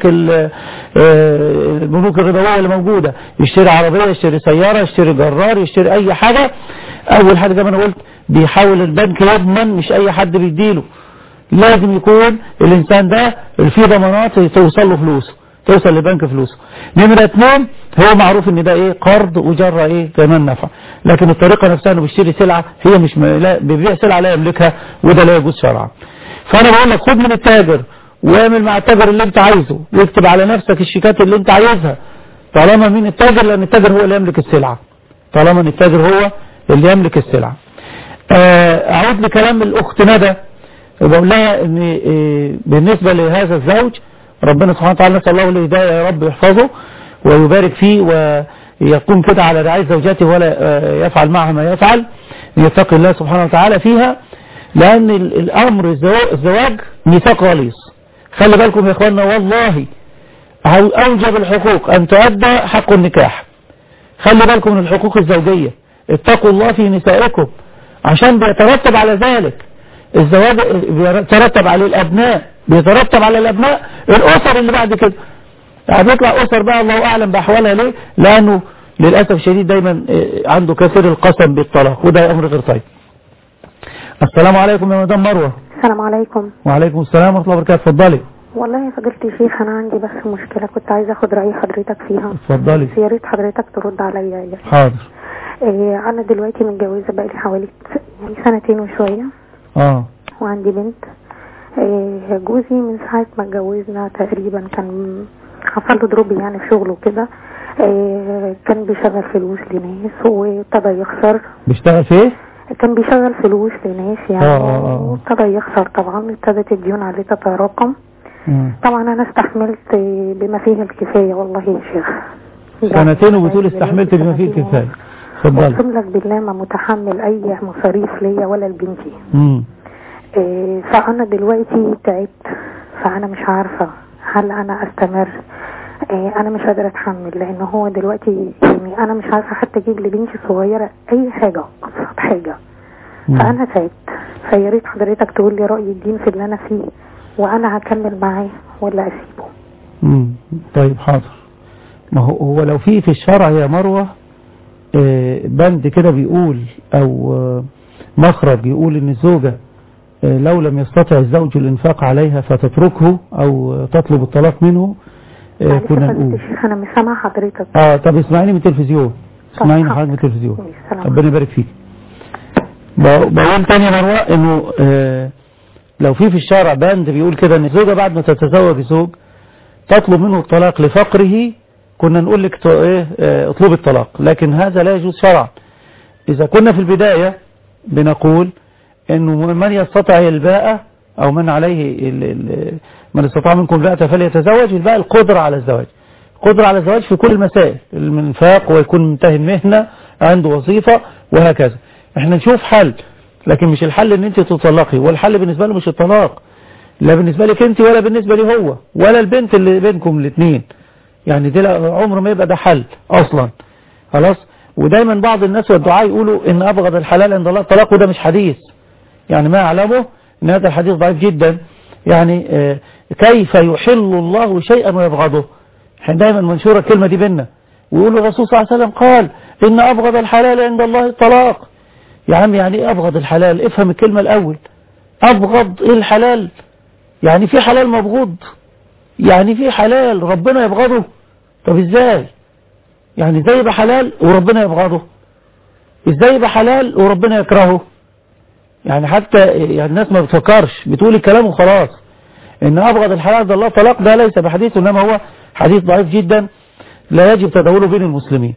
A: البنوك الربويه اللي موجوده يشتري عربيه يشتري سياره يشتري جرار يشتري اي حاجه اول حاجه زي ما انا قلت بيحاول البنك يضمن مش اي حد بيديله لازم يكون الانسان ده فيه ضمانات توصل له فلوسه توصل لبنك فلوسه نمرة اثنين هو معروف ان ده ايه قرض وجرى ايه كمان نفع لكن الطريقة نفسها انه بيشتري سلعة هي مش م... لا بيبيع سلعة لا يملكها وده لا يجوز شرعا فانا بقول لك خد من التاجر واعمل مع التاجر اللي انت عايزه واكتب على نفسك الشيكات اللي انت عايزها طالما مين التاجر لان التاجر هو اللي يملك السلعة طالما ان التاجر هو اللي يملك السلعة اعود لكلام الاخت ندى وبقول لها ان بالنسبة لهذا الزوج ربنا سبحانه وتعالى نسأل الله الهداية يا رب يحفظه ويبارك فيه ويقوم كده على رعاية زوجاته ولا يفعل معها ما يفعل يتقي الله سبحانه وتعالى فيها لأن الأمر الزواج ميثاق غليظ خلي بالكم يا إخواننا والله أوجب الحقوق أن تؤدى حق النكاح خلي بالكم من الحقوق الزوجية اتقوا الله في نسائكم عشان بيترتب على ذلك الزواج بيترتب عليه الأبناء بيترتب على الأبناء الأسر اللي بعد كده يعني بيطلع أسر بقى الله أعلم بأحوالها ليه لأنه للأسف الشديد دايما عنده كثير القسم بالطلاق وده أمر غير طيب السلام عليكم يا مدام مروة
H: السلام عليكم
A: وعليكم السلام ورحمة الله وبركاته اتفضلي
H: والله يا فضيلة الشيخ أنا عندي بس مشكلة كنت عايزة أخد رأي حضرتك فيها
A: اتفضلي
H: بس يا ريت حضرتك ترد عليا يعني
A: حاضر
H: إيه أنا دلوقتي متجوزة بقالي حوالي يعني سنتين وشوية
A: اه
H: وعندي بنت إيه جوزي من ساعة ما اتجوزنا تقريبا كان حصل له دروب يعني في شغله كده إيه كان بيشغل فلوس لناس وابتدى يخسر
A: بيشتغل في ايه؟
H: كان بيشغل فلوس لناس يعني
A: آه، آه، آه.
H: وابتدى يخسر طبعا ابتدت الديون عليه تتراكم
A: مم.
H: طبعا انا استحملت بما فيه الكفاية والله يا شيخ
A: سنتين وبتقول استحملت بما فيه الكفاية اتفضلي
H: اقسم لك بالله ما متحمل اي مصاريف ليا ولا لبنتي
A: مم.
H: إيه فانا دلوقتي تعبت فانا مش عارفة هل انا استمر إيه انا مش قادرة اتحمل لان هو دلوقتي يعني انا مش عارفة حتى اجيب لبنتي صغيرة اي حاجة ابسط حاجة
A: مم.
H: فانا تعبت فيا ريت حضرتك تقول لي رأي الدين في اللي انا فيه وانا هكمل معاه ولا اسيبه
A: مم. طيب حاضر ما هو هو لو في في الشرع يا مروة آه، بند كده بيقول او آه، مخرج يقول ان الزوجة آه، لو لم يستطع الزوج الانفاق عليها فتتركه او آه، تطلب الطلاق منه آه،
H: معلش يا
A: كنا
H: فضيلة
A: نقول
H: الشيخ انا مش سامعة حضرتك
A: اه طب اسمعيني من التلفزيون اسمعيني
H: حاضر.
A: حضرتك من التلفزيون
H: ماشي، سلام
A: ربنا يبارك فيك ب- بقول تاني يا مروة انه آه، لو في في الشارع بند بيقول كده ان الزوجة بعد ما تتزوج زوج تطلب منه الطلاق لفقره كنا نقول لك ت- ايه آه، اطلب الطلاق لكن هذا لا يجوز شرعا اذا كنا في البداية بنقول انه من يستطع الباءة او من عليه ال- ال- من استطاع منكم الباءة فليتزوج الباء القدرة على الزواج قدرة على الزواج في كل المسائل الانفاق ويكون منتهي المهنة عنده وظيفة وهكذا احنا نشوف حل لكن مش الحل ان انت تطلقي والحل بالنسبة له مش الطلاق لا بالنسبة لك انت ولا بالنسبة لي هو ولا البنت اللي بينكم الاثنين يعني دي لا- عمر ما يبقى ده حل اصلا خلاص ودايما بعض الناس والدعاء يقولوا ان ابغض الحلال عند الله الطلاق وده مش حديث يعني ما اعلمه ان هذا الحديث ضعيف جدا يعني آه، كيف يحل الله شيئا ويبغضه احنا دايما منشورة الكلمة دي بينا ويقول الرسول صلى الله عليه وسلم قال ان ابغض الحلال عند الله الطلاق يا عم يعني ايه ابغض الحلال افهم الكلمة الاول ابغض ايه الحلال يعني في حلال مبغوض يعني في حلال ربنا يبغضه طب ازاي يعني ازاي يبقى حلال وربنا يبغضه ازاي يبقى حلال وربنا يكرهه يعني حتى يعني الناس ما بتفكرش بتقول الكلام وخلاص ان ابغض الحلال ده الله طلاق ده ليس بحديث انما هو حديث ضعيف جدا لا يجب تداوله بين المسلمين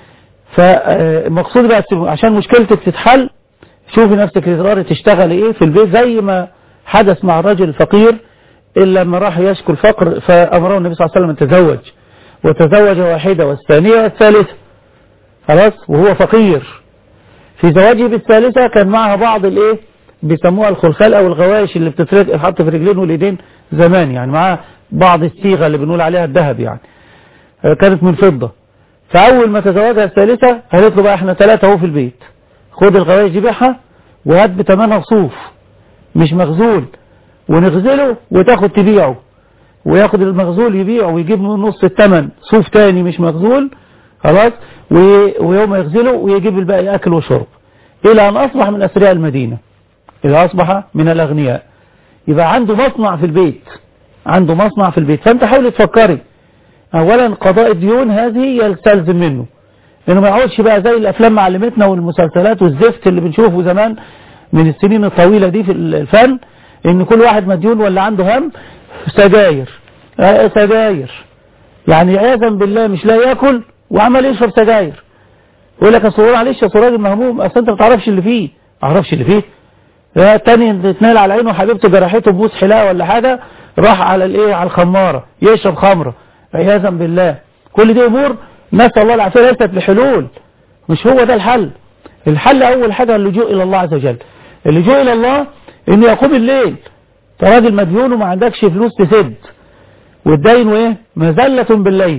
A: فالمقصود بقى عشان مشكلتك تتحل شوفي نفسك تقدري تشتغلي ايه في البيت زي ما حدث مع الرجل الفقير إلا لما راح يشكو الفقر فأمره النبي صلى الله عليه وسلم أن تزوج وتزوج واحدة والثانية والثالثة خلاص وهو فقير في زواجه بالثالثة كان معها بعض الايه بيسموها الخلخال او الغوايش اللي بتتحط في رجلين واليدين زمان يعني معاه بعض الصيغة اللي بنقول عليها الذهب يعني كانت من فضة فأول ما تزوجها الثالثة قالت له بقى احنا ثلاثة اهو في البيت خد الغوايش دي بيعها وهات بتمنها صوف مش مغزول ونغزله وتاخد تبيعه وياخد المغزول يبيعه ويجيب منه نص الثمن صوف تاني مش مغزول خلاص ويوم يغزله ويجيب الباقي أكل وشرب إلى أن أصبح من أثرياء المدينة إلى أصبح من الأغنياء يبقى عنده مصنع في البيت عنده مصنع في البيت فأنت حاول تفكري أولا قضاء الديون هذه يستلزم منه لأنه ما يقعدش بقى زي الأفلام معلمتنا والمسلسلات والزفت اللي بنشوفه زمان من السنين الطويلة دي في الفن ان كل واحد مديون ولا عنده هم سجاير آه سجاير يعني عياذا بالله مش لا ياكل وعمل يشرب سجاير يقول لك اصل معلش يا راجل مهموم اصل انت ما تعرفش اللي فيه ما اعرفش اللي فيه التاني اتنال على عينه حبيبته جرحته بوس حلاقه ولا حاجه راح على الايه على الخماره يشرب خمره عياذا بالله كل دي امور نسال الله العافيه ليست بحلول مش هو ده الحل الحل اول حاجه اللجوء الى الله عز وجل اللجوء الى الله ان يقوم الليل انت راجل مديون وما عندكش فلوس تسد والدين وايه مزلة بالليل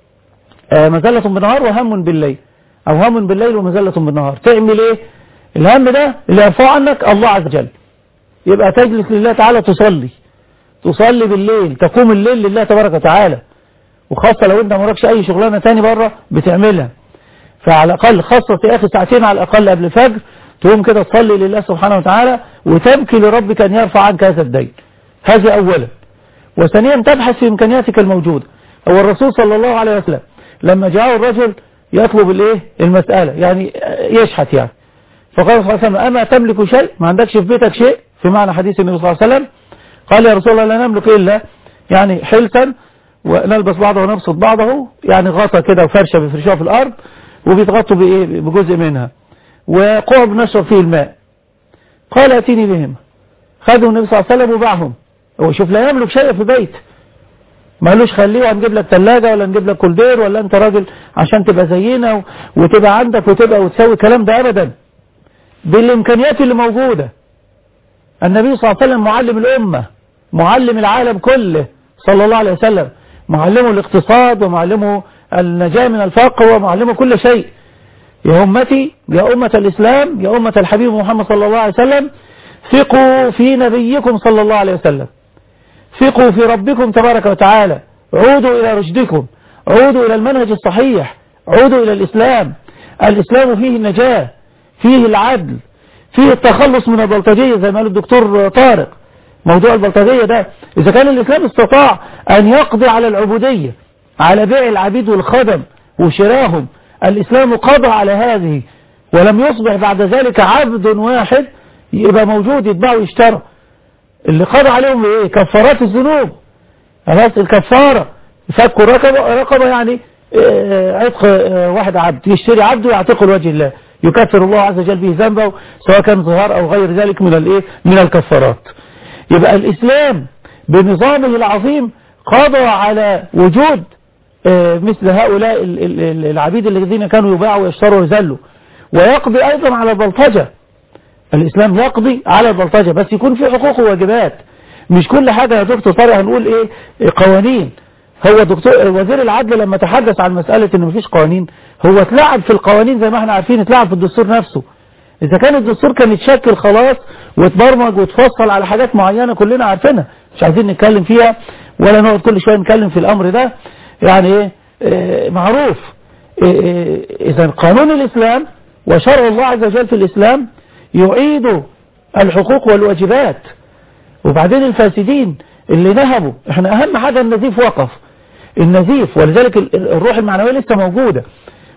A: آه مزلة بالنهار وهم بالليل او هم بالليل ومزلة بالنهار تعمل ايه الهم ده اللي يرفع عنك الله عز وجل يبقى تجلس لله تعالى تصلي تصلي بالليل تقوم الليل لله تبارك وتعالى وخاصة لو انت مراكش اي شغلانة تاني بره بتعملها فعلى الاقل خاصة يا اخي ساعتين على الاقل قبل الفجر تقوم كده تصلي لله سبحانه وتعالى وتبكي لربك أن يرفع عنك هذا الدين هذا أولا وثانيا تبحث في إمكانياتك الموجودة هو الرسول صلى الله عليه وسلم لما جاءه الرجل يطلب الايه المسألة يعني يشحت يعني فقال صلى الله عليه وسلم أما تملك شيء ما عندكش في بيتك شيء في معنى حديث النبي صلى الله عليه وسلم قال يا رسول الله لا نملك إلا يعني حلسا ونلبس بعضه ونبسط بعضه يعني غطى كده وفرشة بفرشوها في الأرض وبيتغطوا بإيه بجزء منها وقعب نشرب فيه الماء قال اتيني بهم خدوا النبي صلى الله عليه وسلم وباعهم هو شوف لا يملك شيء في بيت ما قالوش خليه وهنجيب لك ثلاجة ولا نجيب لك كولدير ولا انت راجل عشان تبقى زينا وتبقى عندك وتبقى وتسوي الكلام ده ابدا بالامكانيات اللي موجودة النبي صلى الله عليه وسلم معلم الامة معلم العالم كله صلى الله عليه وسلم معلمه الاقتصاد ومعلمه النجاة من الفقر ومعلمه كل شيء يا أمتي يا أمة الإسلام يا أمة الحبيب محمد صلى الله عليه وسلم ثقوا في نبيكم صلى الله عليه وسلم ثقوا في ربكم تبارك وتعالى عودوا إلى رشدكم عودوا إلى المنهج الصحيح عودوا إلى الإسلام الإسلام فيه النجاة فيه العدل فيه التخلص من البلطجية زي ما قال الدكتور طارق موضوع البلطجية ده إذا كان الإسلام استطاع أن يقضي على العبودية على بيع العبيد والخدم وشراهم الإسلام قضى على هذه ولم يصبح بعد ذلك عبد واحد يبقى موجود يتباع ويشترى اللي قضى عليهم ايه كفارات الذنوب خلاص الكفارة يفكوا رقبة, رقبة يعني عتق واحد عبد يشتري عبد ويعتقه لوجه الله يكفر الله عز وجل به ذنبه سواء كان ظهار او غير ذلك من الايه من الكفارات يبقى الاسلام بنظامه العظيم قضى على وجود مثل هؤلاء العبيد الذين كانوا يباعوا ويشتروا ويذلوا ويقضي أيضا على البلطجة الإسلام يقضي على البلطجة بس يكون في حقوق وواجبات مش كل حاجة يا دكتور طارق هنقول ايه قوانين هو دكتور وزير العدل لما تحدث عن مسألة ان مفيش قوانين هو اتلعب في القوانين زي ما احنا عارفين اتلعب في الدستور نفسه اذا كان الدستور كان يتشكل خلاص واتبرمج وتفصل على حاجات معينة كلنا عارفينها مش عايزين نتكلم فيها ولا نقعد كل شوية نتكلم في الامر ده يعني ايه, إيه معروف إيه اذا قانون الاسلام وشرع الله عز وجل في الاسلام يعيد الحقوق والواجبات وبعدين الفاسدين اللي نهبوا احنا اهم حاجة النزيف وقف النزيف ولذلك الروح المعنوية لسه موجودة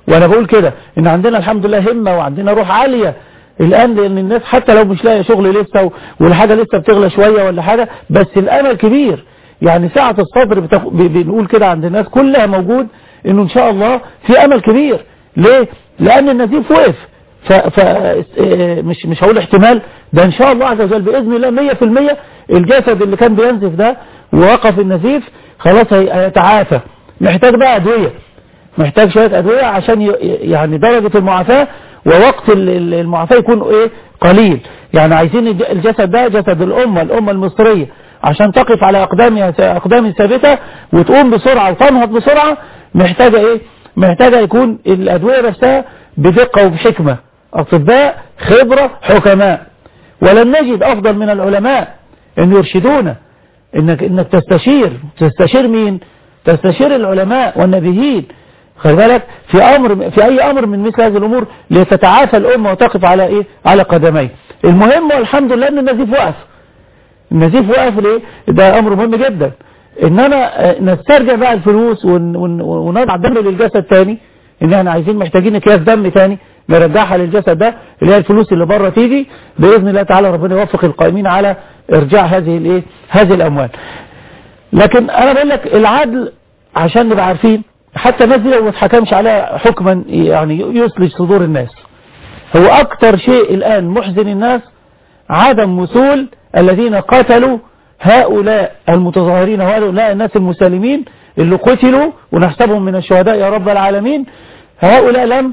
A: وانا بقول كده ان عندنا الحمد لله همة وعندنا روح عالية الان لان الناس حتى لو مش لاقيه شغل لسه و- والحاجة لسه بتغلى شوية ولا حاجة بس الامل كبير يعني ساعة الصبر بتخ... ب... بنقول كده عند الناس كلها موجود انه ان شاء الله في امل كبير ليه لان النزيف وقف ف... ف... آه، مش مش هقول احتمال ده ان شاء الله عز وجل باذن الله 100% الجسد اللي كان بينزف ده ووقف النزيف خلاص هي- هيتعافى محتاج بقى ادويه محتاج شويه ادويه عشان ي... يعني درجه المعافاه ووقت ال- ال- المعافاه يكون ايه قليل يعني عايزين الج- الجسد ده جسد الامه الامه المصريه عشان تقف على اقدامها اقدام ثابته وتقوم بسرعه وتنهض بسرعه محتاجه ايه محتاجه يكون الادويه نفسها بدقه وبحكمه اطباء خبره حكماء ولن نجد افضل من العلماء ان يرشدونا انك انك تستشير تستشير مين تستشير العلماء والنبيين خلي بالك في امر في اي امر من مثل هذه الامور لتتعافى الامه وتقف على ايه على قدميه المهم والحمد لله ان النزيف وقف النزيف وقف ليه ده امر مهم جدا انما آه، نسترجع بقى الفلوس ون- ون- ونضع دم للجسد تاني ان احنا عايزين محتاجين اكياس دم تاني نرجعها للجسد ده اللي هي الفلوس اللي بره تيجي باذن الله تعالى ربنا يوفق القائمين على ارجاع هذه الايه هذه الاموال لكن انا بقول لك العدل عشان نبقى عارفين حتى الناس دي لو ما اتحكمش عليها حكما يعني يثلج صدور الناس هو اكتر شيء الان محزن الناس عدم وصول الذين قتلوا هؤلاء المتظاهرين وهؤلاء الناس المسالمين اللي قتلوا ونحسبهم من الشهداء يا رب العالمين هؤلاء لم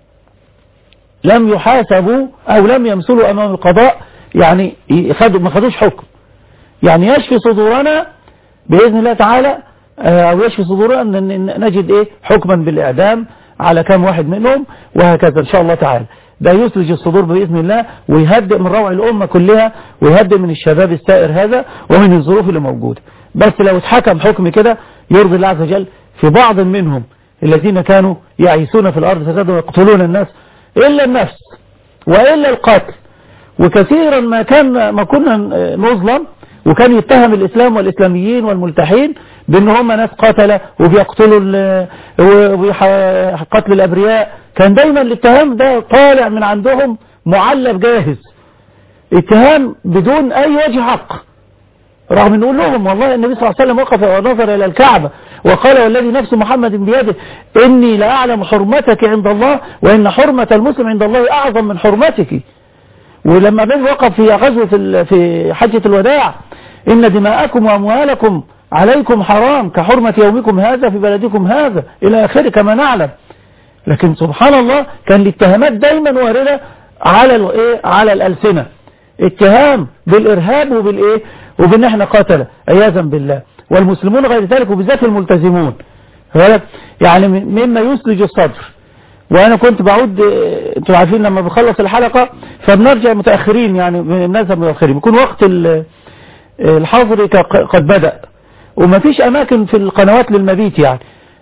A: لم يحاسبوا او لم يمثلوا امام القضاء يعني خدوا ما خدوش حكم يعني يشفي صدورنا بإذن الله تعالى آه، أو يشفي صدورنا أن أن نجد إيه حكما بالإعدام على كام واحد منهم وهكذا إن شاء الله تعالى ده يثلج الصدور بإذن الله ويهدئ من روع الأمة كلها ويهدئ من الشباب السائر هذا ومن الظروف اللي موجودة بس لو اتحكم حكم كده يرضي الله عز وجل في بعض منهم الذين كانوا يعيسون في الأرض فسادا ويقتلون الناس إلا النفس وإلا القتل وكثيرا ما كان ما كنا نظلم وكان يتهم الإسلام والإسلاميين والملتحين بأن هم ناس قتلة وبيقتلوا ال- وبيح- قتل الأبرياء كان دايما الاتهام ده طالع من عندهم معلب جاهز اتهام بدون أي وجه حق رغم نقول لهم والله النبي صلى الله عليه وسلم وقف ونظر إلى الكعبة وقال والذي نفس محمد بيده إني لأعلم حرمتك عند الله وإن حرمة المسلم عند الله أعظم من حرمتك ولما بين وقف في غزوة ال- في حجة الوداع إن دماءكم وأموالكم عليكم حرام كحرمة يومكم هذا في بلدكم هذا إلى آخره كما نعلم لكن سبحان الله كان الاتهامات دايما واردة على الإيه على الألسنة اتهام بالإرهاب وبالإيه وبأن احنا قتلة عياذا بالله والمسلمون غير ذلك وبالذات الملتزمون بالك؟ يعني مما يسلج الصدر وانا كنت بعود آه، انتوا عارفين لما بخلص الحلقة فبنرجع متأخرين يعني بنذهب متأخرين بيكون وقت ال- الحظر ك- قد بدأ ومفيش اماكن في القنوات للمبيت يعني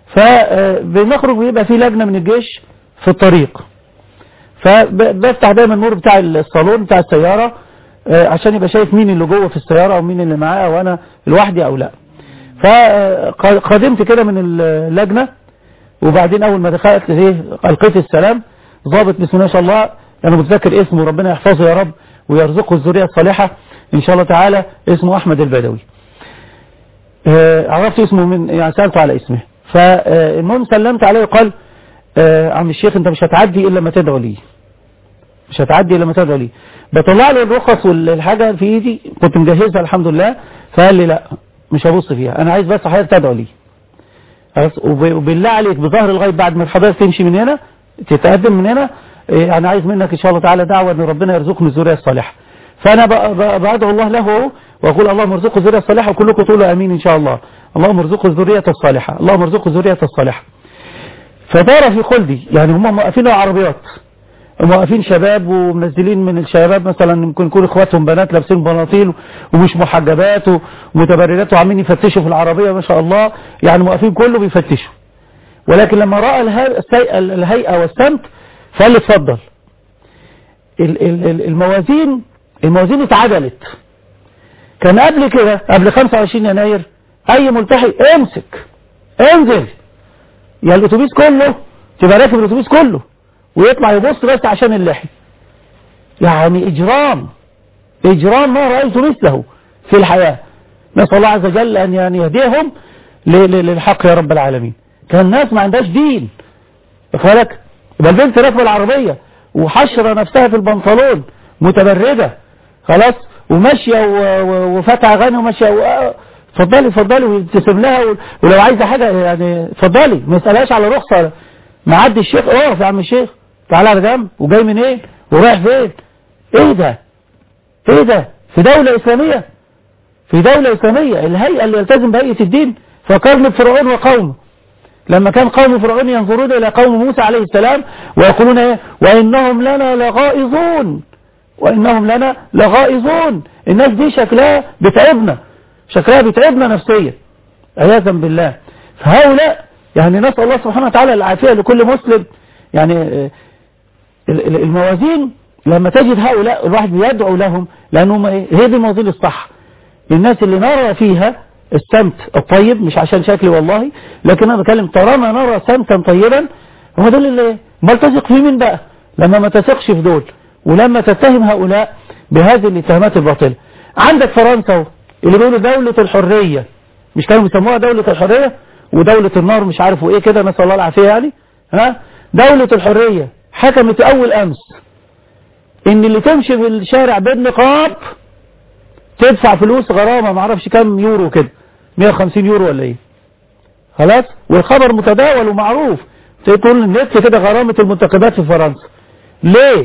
A: فبنخرج بيبقى في لجنة من الجيش في الطريق فبفتح دايما النور بتاع الصالون بتاع السيارة آه، عشان يبقى شايف مين اللي جوه في السيارة او مين اللي معاه وانا لوحدي او لا فقدمت كده من اللجنة وبعدين اول ما دخلت ايه القيت السلام ضابط بسم الله ما شاء الله انا متذكر اسمه ربنا يحفظه يا رب ويرزقه الذريه الصالحه ان شاء الله تعالى اسمه احمد البدوي آه، عرفت اسمه من يعني سالته على اسمه فالمهم سلمت عليه وقال آه، عم الشيخ انت مش هتعدي الا لما تدعو لي مش هتعدي الا لما تدعو لي بطلع له الرخص والحاجه في ايدي كنت مجهزها الحمد لله فقال لي لا مش هبص فيها انا عايز بس حضرتك تدعو لي خلاص وب- وبالله عليك بظهر الغيب بعد ما حضرتك تمشي من هنا تتقدم من هنا إيه، انا عايز منك ان شاء الله تعالى دعوه ان ربنا يرزقني الذريه الصالحه فانا ب- ب- بدعو الله له أهو واقول اللهم ارزقه الذريه الصالحه وكلكم تقولوا امين ان شاء الله اللهم ارزقه الذريه الصالحه اللهم ارزقه الذريه الصالحه فدار في خلدي يعني هم موقفين العربيات موقفين شباب ومنزلين من الشباب مثلا ممكن يكون اخواتهم بنات لابسين بناطيل ومش محجبات ومتبرجات وعاملين يفتشوا في العربية ما شاء الله يعني موقفين كله بيفتشوا ولكن لما رأى اله- السي- الهيئة والسمت فقال لي اتفضل ال- ال- ال- الموازين الموازين اتعدلت كان قبل كده قبل 25 يناير اي ملتحي امسك انزل يا الاتوبيس كله تبقى راكب الاتوبيس كله ويطلع يبص بس عشان اللحية يعني اجرام اجرام ما رأيت مثله في الحياة نسأل الله عز وجل ان يعني يهديهم ل- ل- للحق يا رب العالمين كان الناس ما عندهاش دين بالك يبقى البنت راكبه العربية وحشرة نفسها في البنطلون متبردة خلاص وماشية و- و- وفاتحة اغاني وماشية و- اتفضلي اتفضلي ويبتسم لها و- ولو عايزة حاجة يعني اتفضلي ما يسألهاش على رخصة معدي الشيخ اقف يا عم الشيخ تعالى على جنب وجاي من ايه ورايح فين ايه ده ايه ده في دولة اسلامية في دولة اسلامية الهيئة اللي يلتزم بهيئة الدين فقرن فرعون وقومه لما كان قوم فرعون ينظرون إلى قوم موسى عليه السلام ويقولون إيه وإنهم لنا لغائظون وإنهم لنا لغائظون الناس دي شكلها بتعبنا شكلها بتعبنا نفسيا عياذا بالله فهؤلاء يعني نسأل الله سبحانه وتعالى العافية لكل مسلم يعني آه، ال- ال- الموازين لما تجد هؤلاء الواحد بيدعو لهم لأنهم إيه؟ هي دي الموازين الصح الناس اللي نرى فيها السمت الطيب مش عشان شكلي والله لكن انا بتكلم طالما نرى سمتا طيبا هم دول اللي ما تثق في مين بقى لما ما تثقش في دول ولما تتهم هؤلاء بهذه الاتهامات الباطلة عندك فرنسا اهو، اللي بيقولوا دولة الحرية مش كانوا بيسموها دولة الحرية ودولة النار مش عارفوا ايه كده نسأل الله العافية يعني ها دولة الحرية حكمت اول امس ان اللي تمشي في الشارع بالنقاب تدفع فلوس غرامة معرفش كام يورو كده 150 يورو ولا ايه خلاص والخبر متداول ومعروف تقول النت كده غرامة المنتخبات في فرنسا ليه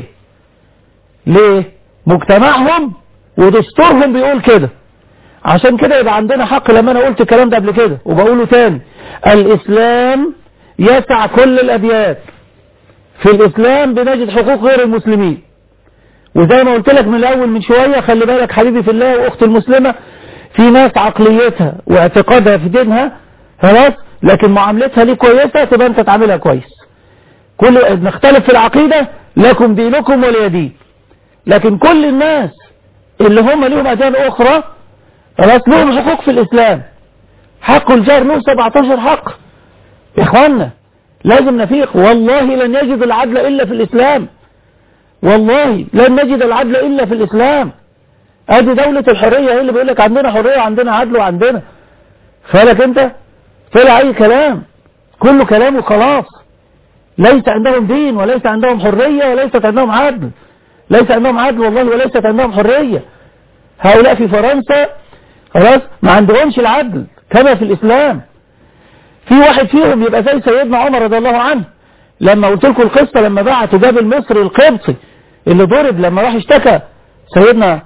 A: ليه مجتمعهم ودستورهم بيقول كده عشان كده يبقى عندنا حق لما انا قلت الكلام ده قبل كده وبقوله تاني الاسلام يسع كل الاديان في الاسلام بنجد حقوق غير المسلمين وزي ما قلت لك من الاول من شوية خلي بالك حبيبي في الله واختي المسلمة في ناس عقليتها واعتقادها في دينها خلاص لكن معاملتها ليه كويسة تبقى انت تعملها كويس كل نختلف في العقيدة لكم دينكم ولي دين لكن كل الناس اللي هم ليهم اديان اخرى خلاص لهم حقوق في الاسلام حق الجار له 17 حق يا اخوانا لازم نفيق والله لن يجد العدل الا في الاسلام والله لن نجد العدل إلا في الإسلام ادي دولة الحرية هي اللي بيقول لك عندنا حرية وعندنا عدل وعندنا فالك انت طلع اي كلام كله كلام وخلاص ليس عندهم دين وليس عندهم حرية وليست عندهم عدل ليس عندهم عدل والله وليست عندهم حرية هؤلاء في فرنسا خلاص ما عندهمش العدل كما في الإسلام في واحد فيهم يبقى زي سيدنا عمر رضي الله عنه لما قلت لكم القصة لما بعتوا جاب المصري القبطي اللي ضرب لما راح اشتكى سيدنا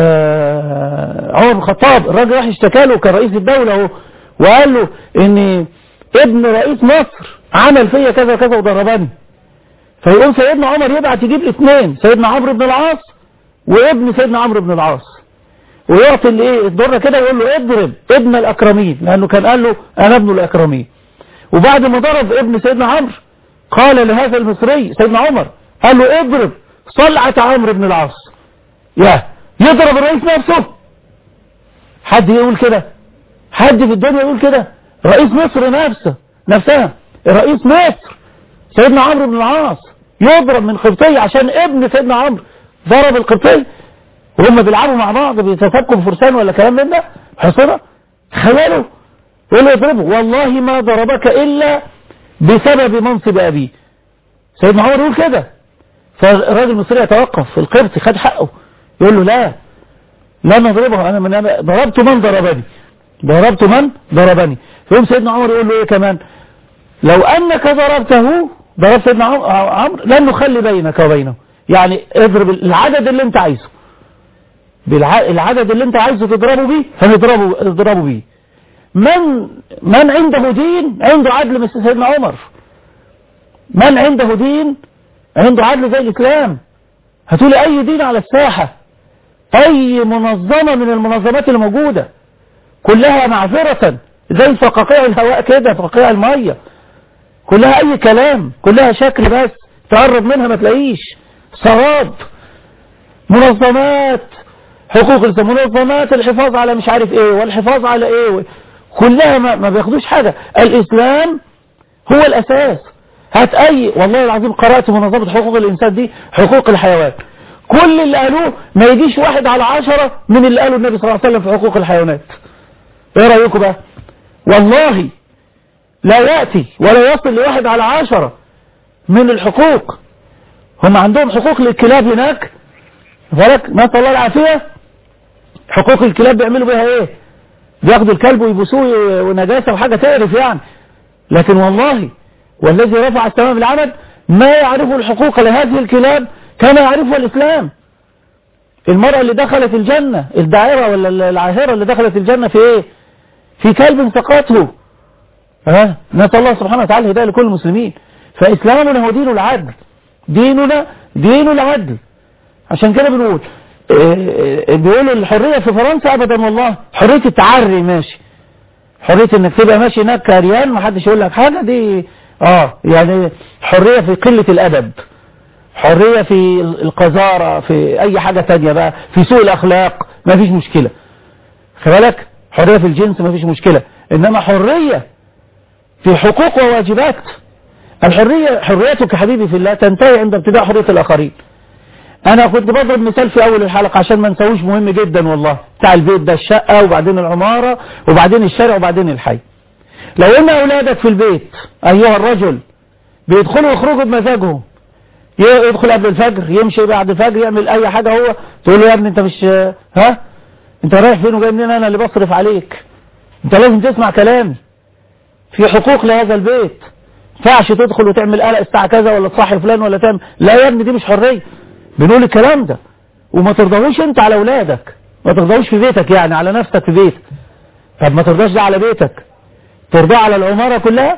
A: آه عمر بن الخطاب الراجل راح اشتكى له كرئيس الدولة اهو وقال له ان ابن رئيس مصر عمل فيا كذا كذا وضربني فيقوم سيدنا عمر يبعت يجيب الاثنين سيدنا عمرو بن العاص وابن سيدنا عمرو بن العاص ويعطي اللي ايه الضره كده يقول له اضرب ابن الاكرمين لانه كان قال له انا ابن الاكرمين وبعد ما ضرب ابن سيدنا عمرو قال لهذا المصري سيدنا عمر قال له اضرب صلعة عمرو بن العاص يا يضرب الرئيس نفسه حد يقول كده حد في الدنيا يقول كده رئيس مصر نفسه نفسها رئيس مصر سيدنا عمرو بن العاص يضرب من قبطية عشان ابن سيدنا عمرو ضرب القبطية وهم بيلعبوا مع بعض بيتفكوا فرسان ولا كلام من ده حصنة تخيلوا يقول له يضربه والله ما ضربك إلا بسبب منصب أبيه سيدنا عمر يقول كده فالراجل المصري يتوقف القبطي خد حقه يقول له لا لا نضربه أنا من أنا ضربت من ضربني ضربت من ضربني يقوم سيدنا عمر يقول له ايه كمان لو أنك ضربته ضربت سيدنا عمرو لن نخلي بينك وبينه يعني اضرب العدد اللي انت عايزه بالعدد اللي انت عايزه تضربه بيه هنضربه اضربه بيه من من عنده دين عنده عدل مثل سيدنا عمر من عنده دين عنده عدل زي الإسلام هتقولي أي دين على الساحة أي منظمة من المنظمات الموجودة كلها معذرة زي فقاقيع الهواء كده فقاقيع المية كلها أي كلام كلها شكل بس تقرب منها ما تلاقيش سراب منظمات حقوق الإنسان منظمات الحفاظ على مش عارف ايه والحفاظ على ايه كلها ما, ما بياخدوش حاجة الإسلام هو الأساس هات اي والله العظيم قرأت منظمة حقوق الانسان دي حقوق الحيوان كل اللي قالوه ما يجيش واحد على عشرة من اللي قاله النبي صلى الله عليه وسلم في حقوق الحيوانات ايه رأيكم بقى والله لا يأتي ولا يصل لواحد على عشرة من الحقوق هم عندهم حقوق للكلاب هناك فلك نسأل الله العافية حقوق الكلاب بيعملوا بيها ايه بياخدوا الكلب ويبوسوه ونجاسة وحاجة تقرف يعني لكن والله والذي رفع السماء بالعمد ما يعرف الحقوق لهذه الكلاب كما يعرفها الإسلام المرأة اللي دخلت الجنة الداعرة ولا العاهرة اللي دخلت الجنة في ايه في كلب سقطه ها نسأل الله سبحانه وتعالى هداية لكل المسلمين فإسلامنا هو دين العدل ديننا دين العدل عشان كده بنقول بيقولوا الحرية في فرنسا أبدا والله حرية التعري ماشي حرية انك تبقى ماشي هناك كاريان محدش يقول لك حاجة دي اه يعني حرية في قلة الأدب حرية في القذارة في أي حاجة تانية بقى في سوء الأخلاق ما فيش مشكلة خلالك حرية في الجنس ما فيش مشكلة إنما حرية في حقوق وواجبات الحرية حريتك حبيبي في الله تنتهي عند ابتداء حرية الآخرين أنا كنت بضرب مثال في أول الحلقة عشان ما نسويش مهم جدا والله بتاع البيت ده الشقة وبعدين العمارة وبعدين الشارع وبعدين الحي لو إن أولادك في البيت أيها الرجل بيدخلوا ويخرجوا بمزاجهم يدخل قبل الفجر يمشي بعد الفجر يعمل أي حاجة هو تقول له يا ابني أنت مش ها أنت رايح فين وجاي منين أنا اللي بصرف عليك أنت لازم تسمع كلامي في حقوق لهذا البيت ينفعش تدخل وتعمل قلق الساعة كذا ولا تصحي فلان ولا تعمل لا يا ابني دي مش حرية بنقول الكلام ده وما ترضاهوش انت على اولادك ما ترضاهوش في بيتك يعني على نفسك في بيتك طب ما ترضاش ده على بيتك ترضاه على العمارة كلها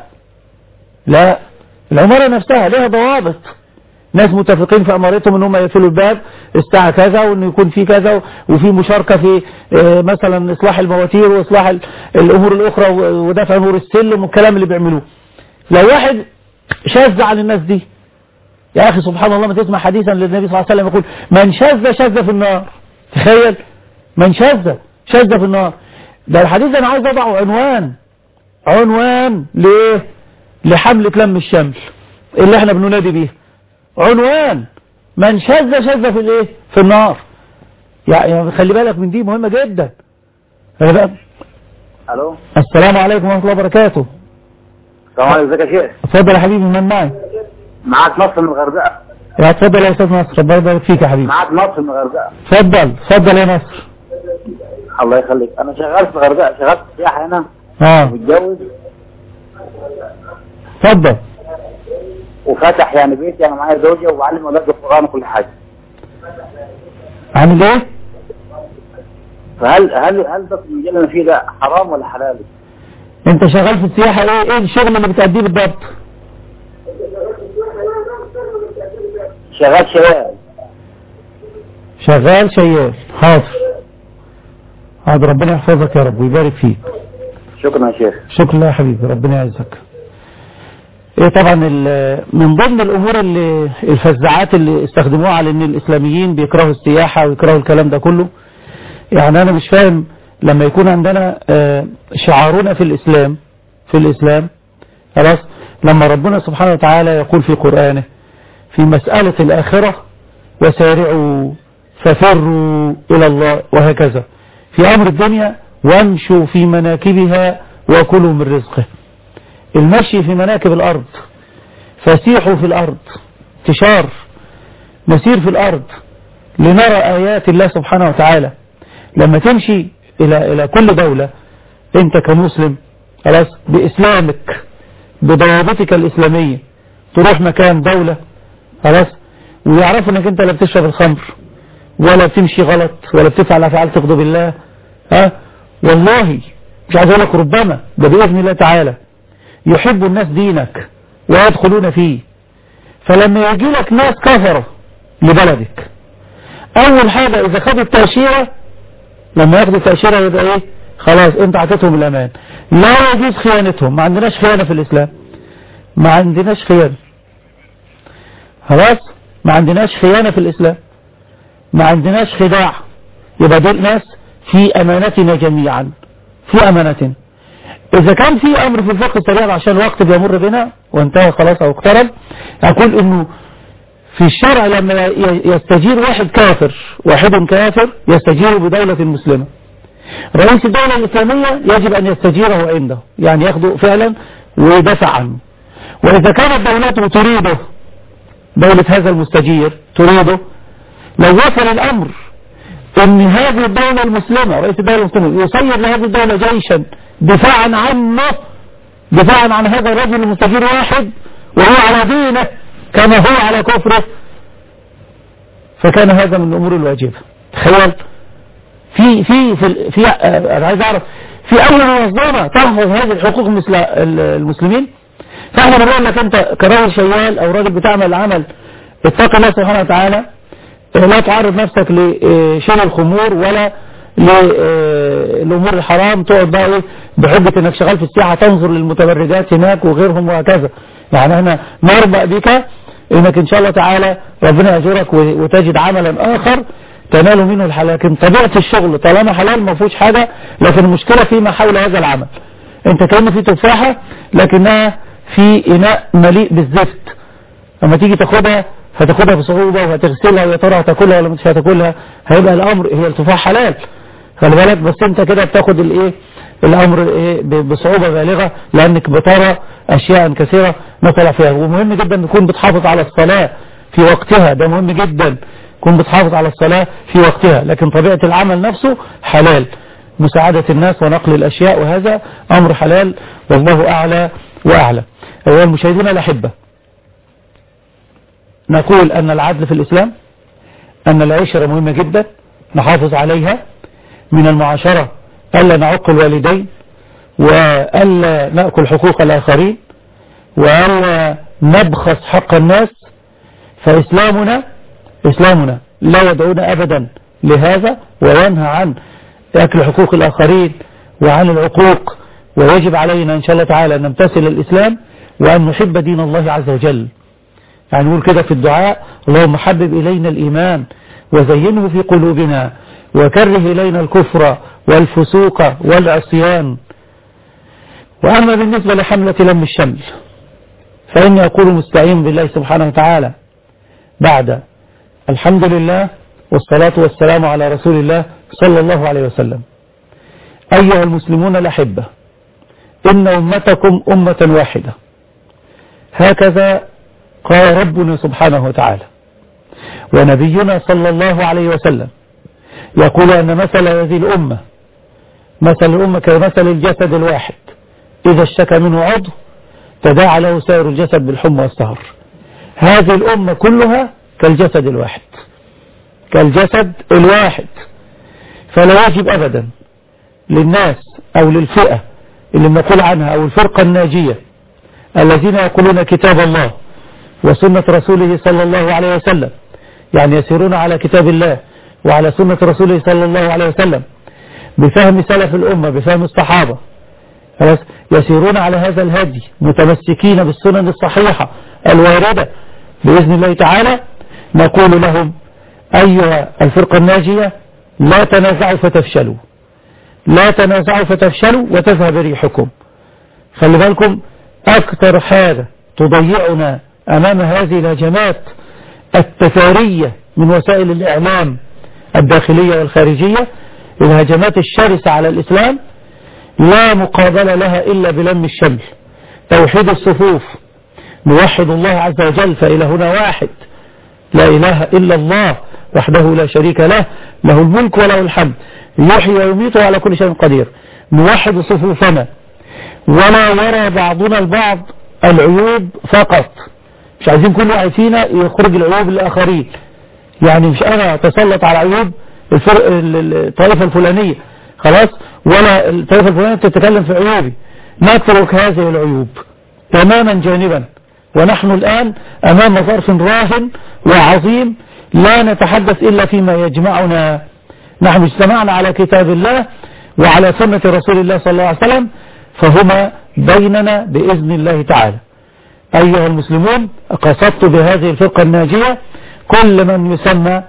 A: لا العمارة نفسها لها ضوابط ناس متفقين في امارتهم ان هم يقفلوا الباب الساعة كذا وان يكون في كذا وفي مشاركة في مثلا اصلاح المواتير واصلاح الامور الاخرى ودفع نور السلم والكلام اللي بيعملوه لو واحد شاذ عن الناس دي يا أخي سبحان الله ما تسمع حديثا للنبي صلى الله عليه وسلم يقول من شذ شذ في النار تخيل من شذ شذ في النار ده الحديث أنا عايز أضعه عنوان عنوان ليه لحملة لم الشمل اللي احنا بننادي بيه عنوان من شذ شذ في الايه في النار يعني خلي بالك من دي مهمة جدا
I: الو
A: السلام عليكم ورحمة الله وبركاته
I: السلام عليكم ازيك يا شيخ
A: اتفضل يا حبيبي من معي
I: معاك نصر من الغردقه
A: يا اتفضل يا استاذ نصر ربنا يبارك فيك يا حبيبي
I: معاك نصر من الغردقه
A: اتفضل اتفضل يا نصر
I: الله يخليك انا شغال في الغردقه شغال في السياحه هنا
A: اه
I: متجوز
A: اتفضل
I: وفاتح يعني بيتي انا معايا زوجه وبعلم اولاد القران وكل حاجه
A: عامل ايه
I: فهل هل هل ده المجال اللي انا فيه ده حرام ولا حلال؟
A: انت شغال في السياحة ايه ايه الشغل اللي بتأديه بالضبط
I: شغال شباب
A: شغال شيال حاضر حاضر ربنا يحفظك يا رب ويبارك فيك
I: شكرا يا شيخ
A: شكرا يا حبيبي ربنا يعزك ايه طبعا من ضمن الامور اللي الفزاعات اللي استخدموها على ان الاسلاميين بيكرهوا السياحة ويكرهوا الكلام ده كله يعني انا مش فاهم لما يكون عندنا شعارنا في الاسلام في الاسلام خلاص لما ربنا سبحانه وتعالى يقول في قرآنه في مسألة الآخرة وسارعوا ففروا إلى الله وهكذا في أمر الدنيا وامشوا في مناكبها وكلوا من رزقه المشي في مناكب الأرض فسيحوا في الأرض تشار نسير في الأرض لنرى آيات الله سبحانه وتعالى لما تمشي إلى إلى كل دولة أنت كمسلم خلاص بإسلامك بضوابطك الإسلامية تروح مكان دولة خلاص ويعرفوا انك انت لا بتشرب الخمر ولا بتمشي غلط ولا بتفعل افعال تغضب الله ها والله مش عايز اقول لك ربما ده باذن الله تعالى يحب الناس دينك ويدخلون فيه فلما يجي لك ناس كفرة لبلدك اول حاجة اذا خدوا التأشيرة لما ياخدوا التأشيرة يبقى ايه خلاص انت اعطيتهم الامان لا يجوز خيانتهم ما عندناش خيانة في الاسلام ما عندناش خيانة خلاص ما عندناش خيانة في الإسلام ما عندناش خداع يبقى دول ناس في أمانتنا جميعا في أمانتنا إذا كان في أمر في الفقه السريع عشان الوقت بيمر بنا وانتهى خلاص او اقترب اقول انه في الشرع لما يستجير واحد كافر واحد كافر يستجير بدولة مسلمة رئيس الدولة الإسلامية يجب أن يستجيره عنده يعني ياخده فعلا ويدافع عنه وإذا كانت دولته تريده دولة هذا المستجير تريده لو وصل الأمر ان هذه الدولة المسلمة رئيس الدولة المسلمة يصير لهذه الدولة جيشا دفاعا عنه دفاعا عن هذا الرجل المستجير واحد وهو على دينه كما هو على كفره فكان هذا من الأمور الواجبة تخيل في في في, في أنا عايز أعرف في أول منظمة تحفظ هذه الحقوق المسلمين فاحنا بنقول لك أنت كراجل شيال أو راجل بتعمل عمل اتق الله سبحانه وتعالى لا تعرض نفسك لشيل الخمور ولا للأمور الحرام تقعد بقى ايه بحجة انك شغال في السياحة تنظر للمتبرجات هناك وغيرهم وهكذا يعني احنا نربأ بك انك ان شاء الله تعالى ربنا يجرك وتجد عملا اخر تنال منه الحلال لكن طبيعة الشغل طالما حلال ما فيهوش حاجة لكن المشكلة فيما حول هذا العمل انت كأنه في تفاحة لكنها في اناء مليء بالزفت لما تيجي تاخدها هتاخدها بصعوبة وهتغسلها ويا ترى هتاكلها ولا مش هتاكلها هيبقى الامر هي التفاح حلال خلي بالك بس انت كده بتاخد الايه الامر ايه بصعوبة بالغة لانك بترى اشياء كثيرة نطلع فيها ومهم جدا تكون بتحافظ على الصلاة في وقتها ده مهم جدا تكون بتحافظ على الصلاة في وقتها لكن طبيعة العمل نفسه حلال مساعدة الناس ونقل الاشياء وهذا امر حلال والله اعلى واعلى ايها المشاهدين الاحبه نقول أن العدل في الإسلام أن العشرة مهمة جدا نحافظ عليها من المعاشرة ألا نعق الوالدين وألا نأكل حقوق الآخرين وألا نبخس حق الناس فإسلامنا إسلامنا لا يدعونا أبدا لهذا وينهى عن أكل حقوق الآخرين وعن العقوق ويجب علينا إن شاء الله تعالى أن نمتثل الإسلام وأن نحب دين الله عز وجل يعني نقول كده في الدعاء اللهم حبب إلينا الإيمان وزينه في قلوبنا وكره إلينا الكفر والفسوق والعصيان وأما بالنسبة لحملة لم الشمل فإني أقول مستعين بالله سبحانه وتعالى بعد الحمد لله والصلاة والسلام على رسول الله صلى الله عليه وسلم أيها المسلمون الأحبة إن أمتكم أمة واحدة هكذا قال ربنا سبحانه وتعالى ونبينا صلى الله عليه وسلم يقول أن مثل هذه الأمة مثل الأمة كمثل الجسد الواحد إذا اشتكى منه عضو تداعى له سائر الجسد بالحمى والسهر هذه الأمة كلها كالجسد الواحد كالجسد الواحد فلا يجب أبدا للناس أو للفئة اللي نقول عنها أو الفرقة الناجية الذين يقولون كتاب الله وسنة رسوله صلى الله عليه وسلم يعني يسيرون على كتاب الله وعلى سنة رسوله صلى الله عليه وسلم بفهم سلف الأمة بفهم الصحابة خلاص يسيرون على هذا الهدي متمسكين بالسنن الصحيحة الواردة بإذن الله تعالى نقول لهم أيها الفرقة الناجية لا تنازعوا فتفشلوا لا تنازعوا فتفشلوا وتذهب ريحكم خلي بالكم أكثر حاجة تضيعنا أمام هذه الهجمات التثارية من وسائل الإعلام الداخلية والخارجية الهجمات الشرسة على الإسلام لا مقابل لها إلا بلم الشمل توحيد الصفوف نوحد الله عز وجل فإلهنا واحد لا إله إلا الله وحده لا شريك له له الملك وله الحمد يحيي ويميت على كل شيء قدير نوحد صفوفنا ولا يرى بعضنا البعض العيوب فقط مش عايزين كل واحد فينا يخرج العيوب للآخرين يعني مش أنا أتسلط على عيوب الفرق الطائفة الفلانية خلاص ولا الطائفة الفلانية تتكلم في عيوبي نترك هذه العيوب تماما جانبا ونحن الآن أمام ظرف راهن وعظيم لا نتحدث إلا فيما يجمعنا نحن اجتمعنا على كتاب الله وعلى سنة رسول الله صلى الله عليه وسلم فهما بيننا بإذن الله تعالى أيها المسلمون قصدت بهذه الفرقة الناجية كل من يسمى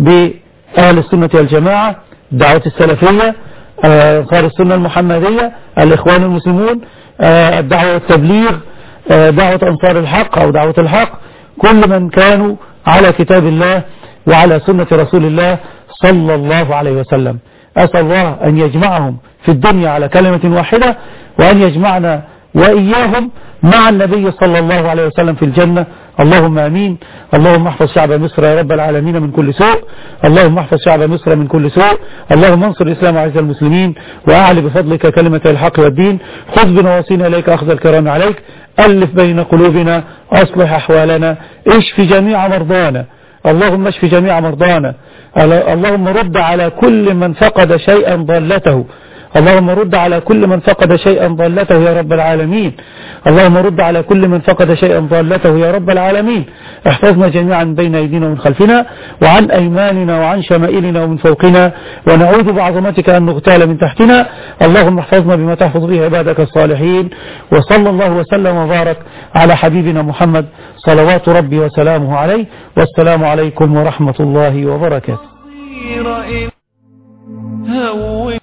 A: بأهل السنة والجماعة الدعوة السلفية أنصار السنة المحمدية الإخوان المسلمون الدعوة والتبليغ دعوة أنصار الحق أو دعوة الحق كل من كانوا على كتاب الله وعلى سنة رسول الله صلى الله عليه وسلم أسأل الله أن يجمعهم في الدنيا على كلمة واحدة وأن يجمعنا وإياهم مع النبي صلى الله عليه وسلم في الجنة اللهم أمين اللهم احفظ شعب مصر يا رب العالمين من كل سوء اللهم احفظ شعب مصر من كل سوء اللهم انصر الإسلام وعز المسلمين وأعلي بفضلك كلمة الحق والدين خذ بنواصينا إليك أخذ الكرام عليك ألف بين قلوبنا أصلح أحوالنا اشف جميع مرضانا اللهم اشف جميع مرضانا اللهم رد على كل من فقد شيئا ضلته اللهم رد على كل من فقد شيئا ضلته يا رب العالمين اللهم رد على كل من فقد شيئا ضلته يا رب العالمين احفظنا جميعا بين أيدينا ومن خلفنا وعن أيماننا وعن شمائلنا ومن فوقنا ونعوذ بعظمتك أن نغتال من تحتنا اللهم احفظنا بما تحفظ به عبادك الصالحين وصلى الله وسلم وبارك على حبيبنا محمد صلوات ربي وسلامه عليه والسلام عليكم ورحمة الله وبركاته